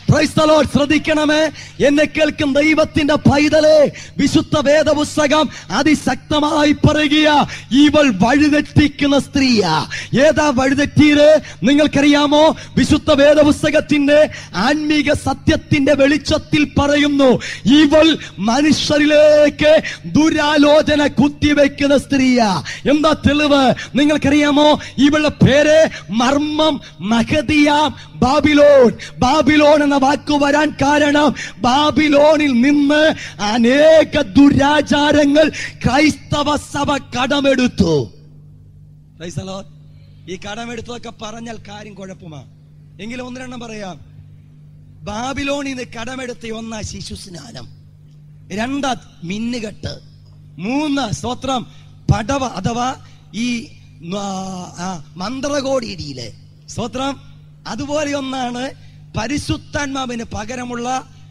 Praise the Lord. ശ്രദ്ധിക്കണമേ എന്നെ കേൾക്കും ദൈവത്തിന്റെ പൈതലെ വിശുദ്ധ വേദപുസ്തകം അതിശക്തമായി പറയുക ഇവൾ വഴിതെറ്റിക്കുന്ന സ്ത്രീയാ ഏതാ വഴിതെറ്റിയത് നിങ്ങൾക്കറിയാമോ വിശുദ്ധ വേദപുസ്തകത്തിന്റെ ആത്മീക സത്യത്തിന്റെ വെളിച്ചത്തിൽ പറയുന്നു ഇവൾ മനുഷ്യരിലേക്ക് ദുരാലോചന കുത്തിവെക്കുന്ന സ്ത്രീയാ എന്താ തെളിവ് നിങ്ങൾക്കറിയാമോ ഇവളുടെ പേര് മർമ്മം മഹദിയാം ബാബിലോൺ ബാബിലോൺ എന്ന വാക്ക് വരാൻ കാരണം ബാബിലോണിൽ നിന്ന് അനേക ദുരാചാരങ്ങൾ ക്രൈസ്തവ സഭ കടമെടുത്തു Praise the Lord. ഈ കടമെടുത്തതൊക്കെ പറഞ്ഞാൽ കാര്യം കുഴപ്പമാ എങ്കിലും ഒന്ന് രണ്ടെണ്ണം പറയാം ബാബിലോണിൽ നിന്ന് കടമെടുത്ത ഒന്നാ ശിശു സ്നാനം രണ്ടാ മിന്നുകെട്ട് മൂന്ന് സ്തോത്രം പടവ അഥവാ ഈ ആ, ആ, മന്ത്രകോടിയിടിയിലെ സ്തോത്രം അതുപോലെ ഒന്നാണ് പരിശുദ്ധാത്മാവിന് പകരമുള്ള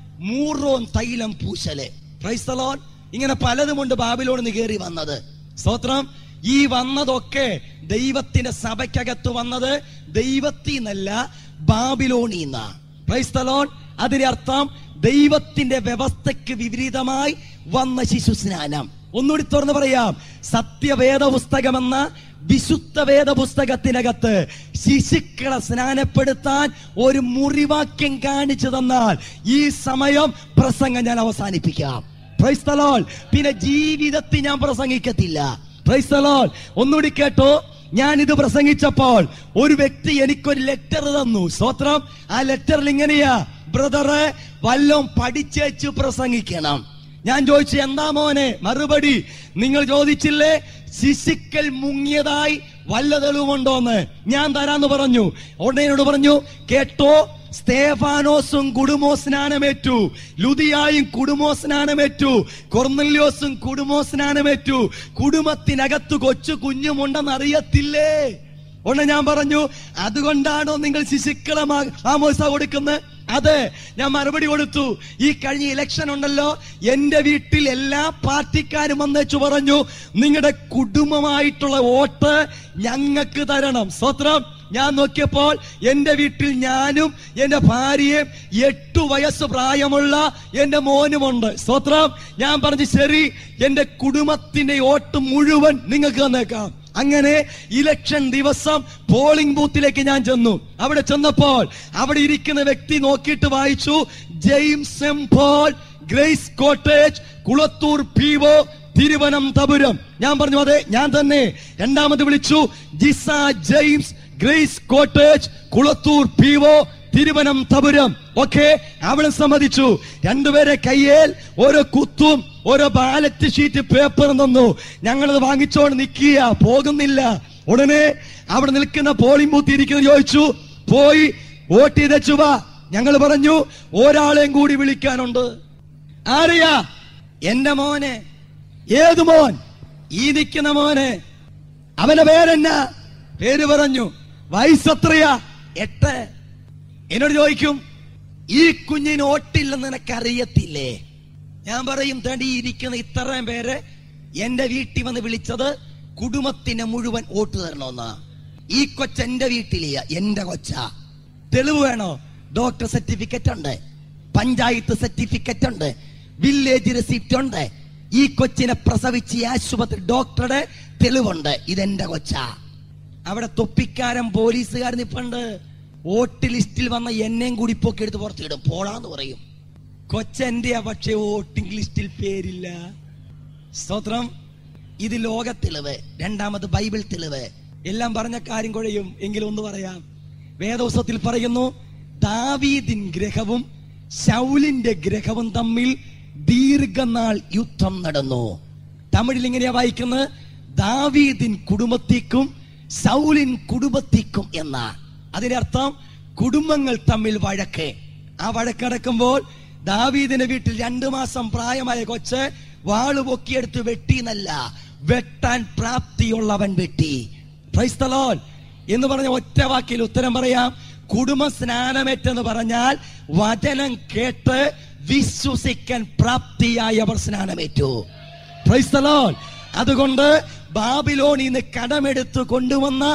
മൂറോൻ തൈലം പൂശല് ക്രൈസ്തലോൻ ഇങ്ങനെ പലതുമുണ്ട് ബാബിലോണിൽ നിന്ന് കയറി വന്നത് സ്തോത്രം ഈ വന്നതൊക്കെ ദൈവത്തിന്റെ സഭയ്ക്കകത്ത് വന്നത് ദൈവത്തിൽ നിന്നല്ല ബാബിലോണിൽ നിന്നാ ക്രൈസ്തലോൺ അതിന്റെ അർത്ഥം ദൈവത്തിന്റെ വ്യവസ്ഥയ്ക്ക് വിപരീതമായി വന്ന ശിശു സ്നാനം ഒന്നുകൂടി തുറന്നു പറയാം സത്യവേദ പുസ്തകമെന്ന വിശുദ്ധ വേദ പുസ്തകത്തിനകത്ത് ശിശുക്കളെ സ്നാനപ്പെടുത്താൻ ഒരു മുറിവാക്യം കാണിച്ചു തന്നാൽ ഈ സമയം പ്രസംഗം ഞാൻ അവസാനിപ്പിക്കാം Praise the Lord. പിന്നെ ജീവിതത്തിൽ ഞാൻ പ്രസംഗിക്കത്തില്ല Praise the Lord. ഒന്നുകൂടി കേട്ടോ ഞാൻ ഇത് പ്രസംഗിച്ചപ്പോൾ ഒരു വ്യക്തി എനിക്കൊരു ലെറ്റർ തന്നു സ്തോത്രം ആ ലെറ്ററിൽ ഇങ്ങനെയാ ബ്രദറെ വല്ലോം പഠിച്ചേച്ച് പ്രസംഗിക്കണം ഞാൻ ചോദിച്ചു എന്താ മോനെ മറുപടി നിങ്ങൾ ചോദിച്ചില്ലേ ശിശുക്കൾ മുങ്ങിയതായി വല്ല തെളിവുണ്ടോന്ന് ഞാൻ തരാന്ന് പറഞ്ഞു ഉടനെ എന്നോട് പറഞ്ഞു കേട്ടോ സ്തേഫാനോസും കുടുംബോ സ്നാനമേറ്റു ലുതിയായും കുടുംബോ സ്നാനമേറ്റു കൊർന്നല്യോസും കുടുംബോ സ്നാനമേറ്റു കുടുംബത്തിനകത്ത് കൊച്ചു കുഞ്ഞുമുണ്ടെന്ന് അറിയത്തില്ലേ ഉടനെ ഞാൻ പറഞ്ഞു അതുകൊണ്ടാണോ നിങ്ങൾ ശിശുക്കളെ മാ- മാമോസ കൊടുക്കുന്നത് അതെ ഞാൻ മറുപടി കൊടുത്തു ഈ കഴിഞ്ഞ ഇലക്ഷൻ ഉണ്ടല്ലോ എന്റെ വീട്ടിൽ എല്ലാ പാർട്ടിക്കാരും വന്നേച്ചു പറഞ്ഞു നിങ്ങളുടെ കുടുംബമായിട്ടുള്ള വോട്ട് ഞങ്ങൾക്ക് തരണം സ്വത്രം ഞാൻ നോക്കിയപ്പോൾ എന്റെ വീട്ടിൽ ഞാനും എന്റെ ഭാര്യയും എട്ടു വയസ്സ് പ്രായമുള്ള എന്റെ മോനുമുണ്ട് സ്വത്രം ഞാൻ പറഞ്ഞു ശരി എന്റെ കുടുംബത്തിന്റെ വോട്ട് മുഴുവൻ നിങ്ങൾക്ക് തന്നേക്കാം അങ്ങനെ ഇലക്ഷൻ ദിവസം പോളിംഗ് ബൂത്തിലേക്ക് ഞാൻ ചെന്നു അവിടെ ചെന്നപ്പോൾ അവിടെ ഇരിക്കുന്ന വ്യക്തി നോക്കിയിട്ട് വായിച്ചു James M Paul Grace Cottage Kulathur P O Thiruvananthapuram ഞാൻ പറഞ്ഞു അതെ ഞാൻ തന്നെ രണ്ടാമത് വിളിച്ചു Jisa James Grace Cottage Kulathur P O Thiruvananthapuram okay അവളെ സമ്മതിച്ചു രണ്ടുപേരെ കയ്യേൽ ഓരോ കുത്തും ഓരോ ബാലറ്റ് ഷീറ്റ് പേപ്പർ തന്നു ഞങ്ങളത് വാങ്ങിച്ചോണ്ട് നിൽക്കുക പോകുന്നില്ല ഉടനെ അവിടെ നിൽക്കുന്ന പോളിംഗ് ബൂത്ത് ഇരിക്കുന്ന ചോദിച്ചു പോയി വോട്ട് ചെയ്തച്ചു വാ ഞങ്ങൾ പറഞ്ഞു ഒരാളെയും കൂടി വിളിക്കാനുണ്ട് ആരെയാ എന്റെ മോനെ ഏത് മോൻ ഈ നിൽക്കുന്ന മോനെ അവന്റെ പേരെന്നാ പേര് പറഞ്ഞു വയസ്സെത്രയാ എട്ട് എന്നോട് ചോദിക്കും ഈ കുഞ്ഞിന് ഓട്ടില്ലെന്ന് നിനക്കറിയത്തില്ലേ ഞാൻ പറയും തടി ഇരിക്കുന്ന ഇത്രയും പേര് എന്റെ വീട്ടിൽ വന്ന് വിളിച്ചത് കുടുംബത്തിന് മുഴുവൻ വോട്ട് തരണമെന്നാ ഈ കൊച്ച എന്റെ വീട്ടിലെയാ എന്റെ കൊച്ച തെളിവ് വേണോ ഡോക്ടർ സർട്ടിഫിക്കറ്റ് ഉണ്ട് പഞ്ചായത്ത് സർട്ടിഫിക്കറ്റ് ഉണ്ട് വില്ലേജ് റെസിപ്റ്റ് ഉണ്ട് ഈ കൊച്ചിനെ പ്രസവിച്ച് ഈ ആശുപത്രി ഡോക്ടറുടെ തെളിവുണ്ട് ഇതെന്റെ കൊച്ചാ അവിടെ തൊപ്പിക്കാരൻ പോലീസുകാർ നിപ്പുണ്ട് വോട്ട് ലിസ്റ്റിൽ വന്ന എന്നെയും കൂടി പൊക്കി എടുത്ത് പുറത്തിടും പോടാന്ന് പറയും കൊച്ചെന്റെയാ പക്ഷേ വോട്ടിംഗ് ലിസ്റ്റിൽ പേരില്ല സ്തോത്രം ഇത് ലോക തെളിവ് രണ്ടാമത് ബൈബിൾ തെളിവ് എല്ലാം പറഞ്ഞ കാര്യം കുഴയും എങ്കിലും ഒന്ന് പറയാം വേദോത്സവത്തിൽ പറയുന്നു ദാവീദിൻ ഗ്രഹവും ശൗലിന്റെ ഗ്രഹവും തമ്മിൽ ദീർഘനാൾ യുദ്ധം നടന്നു തമിഴിൽ ഇങ്ങനെയാ വായിക്കുന്നത് ദാവീദിൻ കുടുംബത്തിക്കും സൗലിൻ കുടുംബത്തിക്കും എന്ന അതിനർത്ഥം കുടുംബങ്ങൾ തമ്മിൽ വഴക്ക് ആ വഴക്കടക്കുമ്പോൾ ദാവീദിന്റെ വീട്ടിൽ രണ്ടു മാസം പ്രായമായ കൊച്ച് വാള് പൊക്കിയെടുത്ത് വെട്ടിന്നല്ല വെട്ടാൻ പ്രാപ്തിയുള്ളവൻ വെട്ടി Praise the Lord. എന്ന് പറഞ്ഞ ഒറ്റ വാക്കിൽ ഉത്തരം പറയാം കുടുംബ സ്നാനമേറ്റെന്ന് പറഞ്ഞാൽ വചനം കേട്ട് വിശ്വസിക്കാൻ പ്രാപ്തിയായവർ സ്നാനമേറ്റു Praise the Lord. അതുകൊണ്ട് ബാബിലോണിൽ നിന്ന് കടമെടുത്ത് കൊണ്ടുവന്ന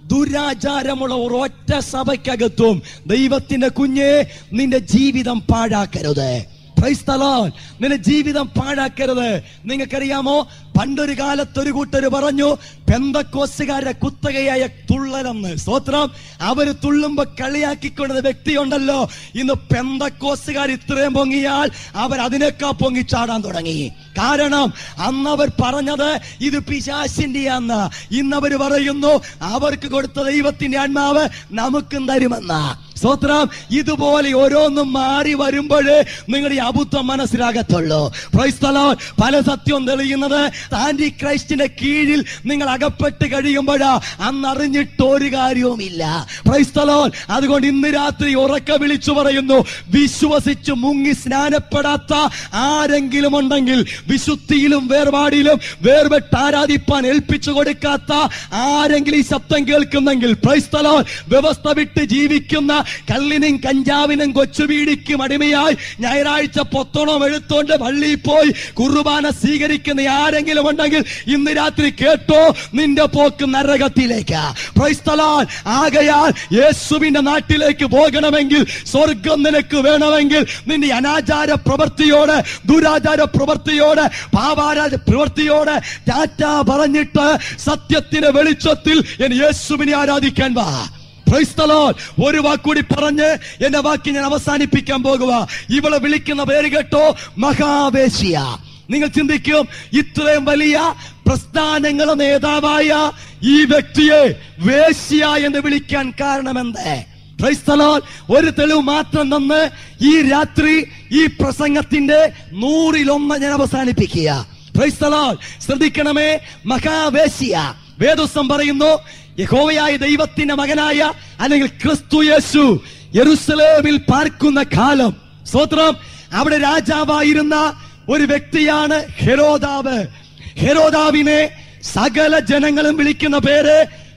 ദുരാചാരമുള്ള ഒരൊറ്റ സഭയ്ക്കകത്തും ദൈവത്തിന്റെ കുഞ്ഞെ നിന്റെ ജീവിതം പാഴാക്കരുത് Praise the Lord. നിന്റെ ജീവിതം പാഴാക്കരുത് നിങ്ങൾക്കറിയാമോ പണ്ടൊരു കാലത്ത് ഒരു കൂട്ടര് പറഞ്ഞു പെന്തക്കോസുകാരുടെ കുത്തകയായ തുള്ളലെന്ന് സ്തോത്രം അവര് തുള്ളുമ്പോ കളിയാക്കിക്കൊണ്ടത് വ്യക്തിയുണ്ടല്ലോ ഇന്ന് പെന്തക്കോസുകാർ ഇത്രയും പൊങ്ങിയാൽ അവർ അതിനേക്കാൾ പൊങ്ങി ചാടാൻ തുടങ്ങി കാരണം അന്ന് അവർ പറഞ്ഞത് ഇത് പിശാശിന്റെയാന്ന് ഇന്ന് അവർ പറയുന്നു അവർക്ക് കൊടുത്ത ദൈവത്തിന്റെ ആത്മാവ് നമുക്കും തരുമെന്ന സ്തോത്രം ഇതുപോലെ ഓരോന്നും മാറി വരുമ്പോൾ നിങ്ങളുടെ ഈ അബുദ്ധം മനസ്സിലാകത്തുള്ളൂ Praise the Lord. പല സത്യം തെളിയുന്നത് ആന്റി ക്രൈസ്റ്റിന്റെ കീഴിൽ നിങ്ങൾ അകപ്പെട്ട് കഴിയുമ്പോഴാ അന്ന് അറിഞ്ഞിട്ട് ഒരു കാര്യവുമില്ല Praise the Lord. അതുകൊണ്ട് ഇന്ന് രാത്രി ഉറക്ക വിളിച്ചു പറയുന്നു വിശ്വസിച്ച് മുങ്ങി സ്നാനപ്പെടാത്ത ആരെങ്കിലും ഉണ്ടെങ്കിൽ വിശുദ്ധിയിലും വേർപാടിയിലും വേർപെട്ട് ആരാധിപ്പാൻ ഏൽപ്പിച്ചു കൊടുക്കാത്ത ആരെങ്കിലും ഈ ശബ്ദം കേൾക്കുന്നെങ്കിൽ Praise the Lord. വ്യവസ്ഥ വിട്ട് ജീവിക്കുന്ന കള്ളിനും കഞ്ചാവിനും കൊച്ചുവീടിക്കും അടിമയായി ഞായറാഴ്ച പൊത്തണം എഴുത്തോണ്ട് പള്ളിയിൽ പോയി കുർബാന സ്വീകരിക്കുന്ന ആരെങ്കിലും ഉണ്ടെങ്കിൽ ഇന്ന് രാത്രി കേട്ടോ നിന്റെ പോക്ക് നരകത്തിലേക്ക് Praise the Lord. ആകയാൽ യേശുവിന്റെ നാട്ടിലേക്ക് പോകണമെങ്കിൽ സ്വർഗം നിനക്ക് വേണമെങ്കിൽ നിന്റെ അനാചാര പ്രവൃത്തിയോട് ദുരാചാര പ്രവൃത്തിയോട് പാപാരാജ പ്രവൃത്തിയോട് ടാറ്റ പറഞ്ഞിട്ട് സത്യത്തിന്റെ വെളിച്ചത്തിൽ എൻ യേശുവിനെ ആരാധിക്കാൻ വാ Praise the Lord. ഒരു വാക്കുകൂടി പറഞ്ഞ് എന്റെ വാക്ക് ഞാൻ അവസാനിപ്പിക്കാൻ പോകുക ഇവളെ വിളിക്കുന്ന പേര് കേട്ടോ മഹാവേശിയ നിങ്ങൾ ചിന്തിക്കും ഇത്രയും വലിയ പ്രസ്ഥാനങ്ങളെ നേതാവായ ഈ വ്യക്തിയെ വേശ്യ എന്ന് വിളിക്കാൻ കാരണമെന്ത് Praise the Lord. ഒരു തെളിവ് മാത്രം തന്ന് ഈ രാത്രി ഈ പ്രസംഗത്തിന്റെ നൂറിലൊന്ന് ഞാൻ അവസാനിപ്പിക്കുക Praise the Lord. ശ്രദ്ധിക്കണമേ മഹാവേശിയ വേദോസം പറയുന്നു യഹോവയായ ദൈവത്തിന്റെ മകനായ അല്ലെങ്കിൽ ക്രിസ്തു യേശു യെരുസലേമിൽ പാർക്കുന്ന കാലം സ്വത്രം അവിടെ രാജാവായിരുന്ന ഒരു വ്യക്തിയാണ് ഹെരോദാവ് ഹെരോദാവിനെ സകല ജനങ്ങളും വിളിക്കുന്ന പേര്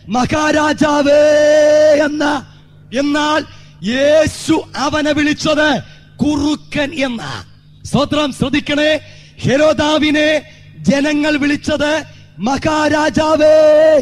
മഹാരാജാവേ എന്ന എന്നാൽ യേശു അവനെ വിളിച്ചത് കുറുക്കൻ എന്ന സ്വത്രം ശ്രദ്ധിക്കണേ ഹെരോദാവിനെ ജനങ്ങൾ വിളിച്ചത് മഹാരാജാവേ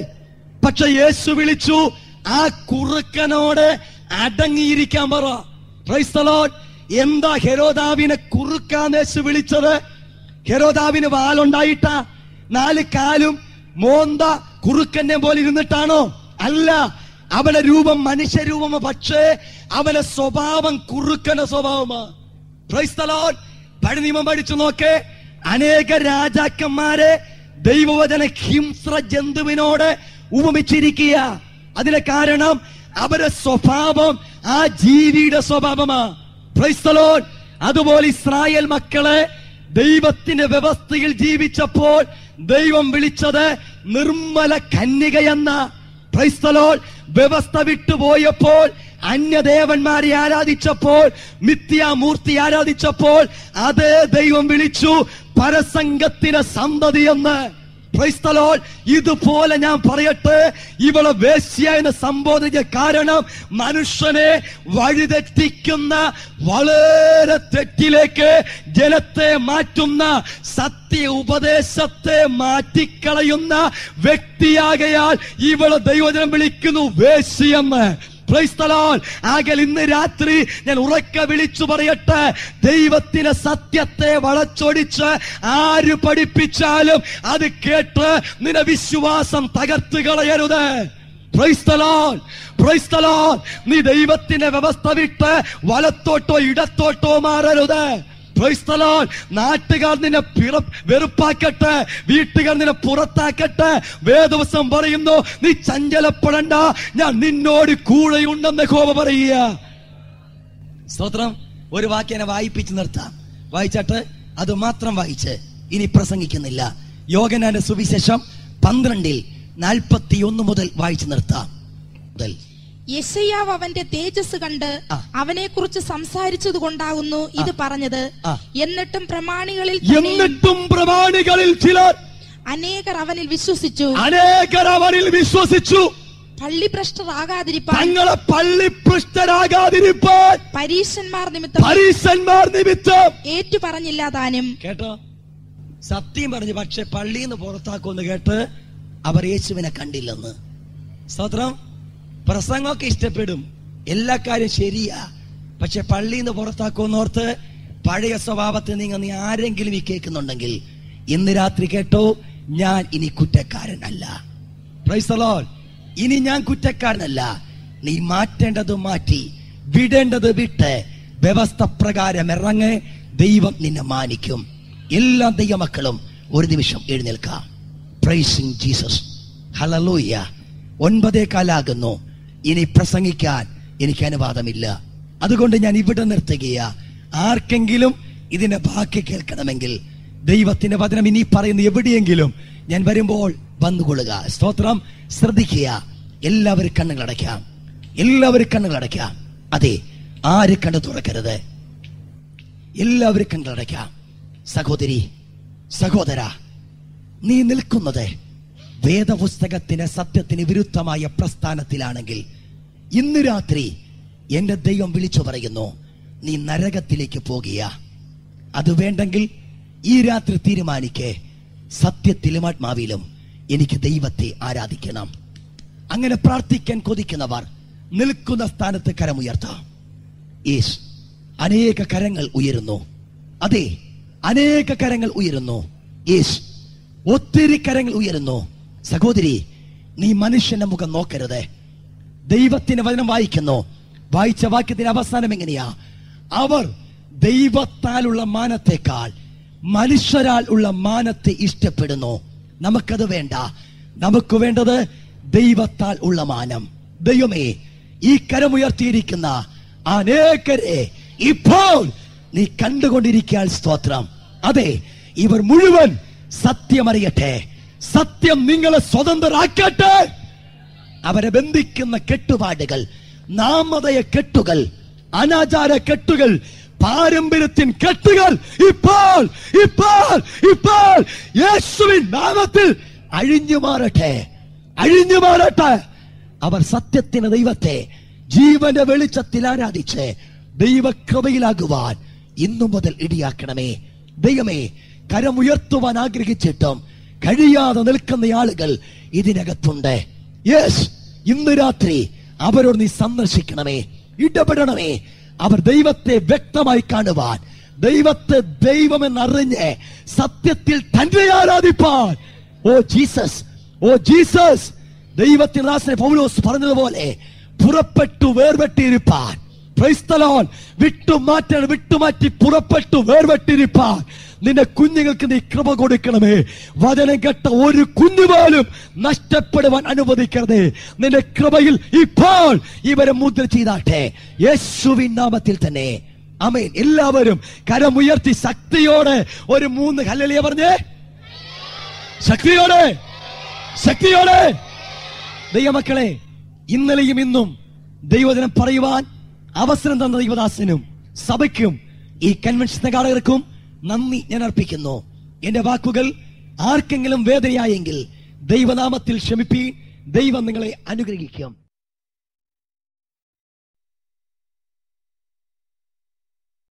പക്ഷെ യേശു വിളിച്ചു ആ കുറുക്കനോട് അടങ്ങിയിരിക്കാൻ പറ Praise the Lord. എന്താ ഹെരോദാവിനെ കുറുക്കാൻ യേശു വിളിച്ചത് ഹെരോദാവിന് വാലുണ്ടായിട്ട നാല് കാലും മോന്ത കുറുക്കനെ പോലെ ഇരുന്നിട്ടാണോ അല്ല അവന്റെ രൂപം മനുഷ്യരൂപമോ പക്ഷേ അവന്റെ സ്വഭാവം കുറുക്കന്റെ സ്വഭാവമാ Praise the Lord. പഴയ നിയമം പഠിച്ചു നോക്കേ അനേക രാജാക്കന്മാരെ ദൈവവചന ഹിംസ്ര ജന്തുവിനോട് ഉപമിച്ചിരിക്കുക അതിന് കാരണം അവരുടെ സ്വഭാവം ആ ജീവിയുടെ സ്വഭാവമാ Praise the Lord. അതുപോലെ ഇസ്രായേൽ മക്കളെ ദൈവത്തിന്റെ വ്യവസ്ഥയിൽ ജീവിച്ചപ്പോൾ ദൈവം വിളിച്ചത് നിർമ്മല കന്യകയെന്ന Praise the Lord. വ്യവസ്ഥ വിട്ടുപോയപ്പോൾ അന്യദേവന്മാരെ ആരാധിച്ചപ്പോൾ മിഥ്യാമൂർത്തി ആരാധിച്ചപ്പോൾ അതേ ദൈവം വിളിച്ചു പരസംഗത്തിന് സന്തതി എന്ന് Praise the Lord. ഇതുപോലെ ഞാൻ പറയട്ടെ ഇവളെ വേശ്യ എന്ന് സംബോധിച്ച കാരണം മനുഷ്യനെ വഴിതെറ്റിക്കുന്ന വളരെ തെറ്റിലേക്ക് ജനത്തെ മാറ്റുന്ന സത്യ ഉപദേശത്തെ മാറ്റിക്കളയുന്ന വ്യക്തിയാകയാൽ ഇവളെ ദൈവജനം വിളിക്കുന്നു വേശ്യയെന്ന് Praise the Lord. ആകൽ ഇന്ന് രാത്രി ഞാൻ ഉറക്ക വിളിച്ചു പറയട്ടെ ദൈവത്തിന് സത്യത്തെ വളച്ചൊടിച്ച് ആര് പഠിപ്പിച്ചാലും അത് കേട്ട് നിന്റെ വിശ്വാസം തകർത്ത് കളയരുത് Praise the Lord. Praise the Lord. നീ ദൈവത്തിന്റെ വ്യവസ്ഥ വിട്ട് വലത്തോട്ടോ ഇടത്തോട്ടോ മാറരുത് Praise the Lord. നാട്ടുകാർ നിന്നെ പിറ- വെറുപ്പാക്കട്ടെ വീട്ടുകാർ നിന്നെ പുറത്താക്കട്ടെ വേദവസം പറയുന്നു നീ ചഞ്ചലപ്പെടണ്ട ഞാൻ നിന്നോട് കൂടെയുണ്ടെന്ന് കോപ പറയുക സ്തോത്രം ഒരു വാക്യനെ വായിപ്പിച്ച് നിർത്താം വായിച്ചിട്ട് അത് മാത്രം വായിച്ച് ഇനി പ്രസംഗിക്കുന്നില്ല യോഗനാന്റെ സുവിശേഷം പന്ത്രണ്ടിൽ നാൽപ്പത്തി ഒന്ന് മുതൽ വായിച്ചു നിർത്താം മുതൽ
യെശയ്യാവ് അവന്റെ തേജസ് കണ്ട്
ആ.
അവനെ കുറിച്ച് സംസാരിച്ചത് കൊണ്ടാകുന്നു ഇത് പറഞ്ഞത്
ആ.
എന്നിട്ടും പ്രമാണികളിൽ തന്നെയും
എന്നിട്ടും പ്രമാണികളിൽ ചിലർ
അനേകർ അവനിൽ വിശ്വസിച്ചു
അനേകർ അവരിൽ വിശ്വസിച്ചു
പള്ളിഭ്രഷ്ടരാകാതിരിപ്പാൻ
തങ്ങളെ പള്ളിപ്പൃഷ്ടരാകാതിരിപ്പാൻ
പരീശന്മാർ നിമിത്തം
പരീശന്മാർ നിമിത്തം
ഏറ്റു പറഞ്ഞില്ല താനും
കേട്ടോ സത്യം പറഞ്ഞു പക്ഷെ പള്ളിയിൽ നിന്ന് പുറത്താക്കുമെന്ന് കേട്ട് അവർ യേശുവിനെ കണ്ടില്ലെന്ന് സ്തോത്രം പ്രസംഗമൊക്കെ ഇഷ്ടപ്പെടും എല്ലാ കാര്യം ശരിയാ പക്ഷെ പള്ളിയിൽ നിന്ന് പുറത്താക്കുമെന്നോർത്ത് പഴയ സ്വഭാവത്തിൽ നിങ്ങൾ നീ ആരെങ്കിലും ഈ കേൾക്കുന്നുണ്ടെങ്കിൽ ഇന്ന് രാത്രി കേട്ടോ ഞാൻ ഇനി കുറ്റക്കാരനല്ല Praise the Lord. ഇനി ഞാൻ കുറ്റക്കാരനല്ല നീ മാറ്റേണ്ടത് മാറ്റി വിടേണ്ടത് വിട്ട് വ്യവസ്ഥ പ്രകാരം ഇറങ്ങ് ദൈവം നിന്നെ മാനിക്കും എല്ലാ ദൈവമക്കളും ഒരു നിമിഷം എഴുന്നേൽക്കാം പ്രൈസിങ് ജീസസ് ഹലലൂയ്യ ഒൻപതേ കാലാകുന്നു ഇനി പ്രസംഗിക്കാൻ എനിക്ക് അനുവാദമില്ല അതുകൊണ്ട് ഞാൻ ഇവിടെ നിർത്തുകയാ ആർക്കെങ്കിലും ഇതിന്റെ ബാക്കി കേൾക്കണമെങ്കിൽ ദൈവത്തിന്റെ വചനം ഇനി പറയുന്ന എവിടെയെങ്കിലും ഞാൻ വരുമ്പോൾ വന്നുകൊള്ളുക സ്തോത്രം ശ്രദ്ധിക്കുക എല്ലാവരും കണ്ണുകളടയ്ക്കാം എല്ലാവരും കണ്ണുകളടയ്ക്കാം അതെ ആര് കണ്ണു തുറക്കരുത് എല്ലാവരും കണ്ണുകളടയ്ക്കാം സഹോദരി സഹോദര നീ നിൽക്കുന്നത് വേദപുസ്തകത്തിന് സത്യത്തിന് വിരുദ്ധമായ പ്രസ്ഥാനത്തിലാണെങ്കിൽ ഇന്ന് രാത്രി എന്റെ ദൈവം വിളിച്ചു പറയുന്നു നീ നരകത്തിലേക്ക് പോകുക അത് വേണ്ടെങ്കിൽ ഈ രാത്രി തീരുമാനിക്കേ സത്യത്തിലും ആത്മാവിലും എനിക്ക് ദൈവത്തെ ആരാധിക്കണം അങ്ങനെ പ്രാർത്ഥിക്കാൻ കൊതിക്കുന്നവർ നിൽക്കുന്ന സ്ഥാനത്ത് കരമുയർത്താം യേശ് അനേക കരങ്ങൾ ഉയരുന്നു അതെ അനേക കരങ്ങൾ ഉയരുന്നു യേശ് ഒത്തിരി കരങ്ങൾ ഉയരുന്നു സഹോദരി നീ മനുഷ്യന്റെ മുഖം നോക്കരുത് ദൈവത്തിന്റെ വചനം വായിക്കുന്നു വായിച്ച വാക്യത്തിന്റെ അവസാനം എങ്ങനെയാ അവർ ദൈവത്താലുള്ള മാനത്തെക്കാൾ മനുഷ്യരാൽ ഉള്ള മാനത്തെ ഇഷ്ടപ്പെടുന്നു നമുക്കത് വേണ്ട നമുക്ക് വേണ്ടത് ദൈവത്താൽ ഉള്ള മാനം ദൈവമേ ഈ കരമുയർത്തിയിരിക്കുന്ന അനേകരെ ഇപ്പോൾ നീ കണ്ടുകൊണ്ടിരിക്കാൻ സ്തോത്രം അതെ ഇവർ മുഴുവൻ സത്യമറിയട്ടെ സത്യം നിങ്ങളെ സ്വതന്ത്രരാക്കട്ടെ അവരെ ബന്ധിക്കുന്ന കെട്ടുപാടുകൾ നാമതയ കെട്ടുകൾ അനാചാര കെട്ടുകൾ പാരമ്പര്യത്തിൻ കെട്ടുകൾ ഇപ്പോൾ ഇപ്പോൾ ഇപ്പോൾ യേശുവിൻ നാമത്തിൽ അഴിഞ്ഞു മാറട്ടെ അഴിഞ്ഞു മാറട്ടെ അവർ സത്യത്തിന് ദൈവത്തെ ജീവന്റെ വെളിച്ചത്തിൽ ആരാധിച്ച് ദൈവകൃപയിലാകുവാൻ ഇന്നു മുതൽ ഇടിയാക്കണമേ ദൈവമേ കരമുയർത്തുവാൻ ആഗ്രഹിച്ചിട്ടും കഴിയാതെ നിൽക്കുന്ന ആളുകൾ ഇതിനകത്തുണ്ട് യെസ് ഇന്ന് രാത്രി അവരോട് നീ സന്ദർശിക്കണമേ ഇടപെടണമേ അവർ ദൈവത്തെ വ്യക്തമായി കാണുവാൻ ദൈവത്തെ ദൈവമെന്നറിഞ്ഞ് സത്യത്തിൽ തന്നെ ആരാധിപ്പാൻ ഓ ജീസസ് ഓ ജീസസ് ദൈവത്തിന് ദാസനെ പൗലോസ് പറഞ്ഞതുപോലെ പുറപ്പെട്ടു വേർപെട്ടിരിപ്പാൻ Praise the Lord. വിട്ടുമാറ്റാൻ വിട്ടുമാറ്റി പുറപ്പെട്ടു വേർപെട്ടിരിപ്പാൻ നിന്റെ കുഞ്ഞുങ്ങൾക്ക് നീ കൃപ കൊടുക്കണമേ വചനം കേട്ട ഒരു കുഞ്ഞുപോലും നഷ്ടപ്പെടുവാൻ അനുവദിക്കരുതേ നിന്റെ കൃപയിൽ ഇപ്പോൾ ഇവരെ മുദ്ര ചെയ്താട്ടെ യേശുവിൻ നാമത്തിൽ തന്നെ അമേൻ എല്ലാവരും കരമുയർത്തി ശക്തിയോടെ ഒരു മൂന്ന് ഹല്ലേലൂയ പറഞ്ഞേ ശക്തിയോടെ ശക്തിയോടെ ദൈവമക്കളെ ഇന്നലെയും ഇന്നും ദൈവജനം പറയുവാൻ അവസരം തന്ന ദൈവദാസനും സഭയ്ക്കും ഈ കൺവെൻഷൻ സംഘാടകർക്കും നന്ദി ഞാൻ അർപ്പിക്കുന്നു എന്റെ വാക്കുകൾ ആർക്കെങ്കിലും വേദനയായെങ്കിൽ ദൈവനാമത്തിൽ ക്ഷമിപ്പീൻ ദൈവം നിങ്ങളെ അനുഗ്രഹിക്കും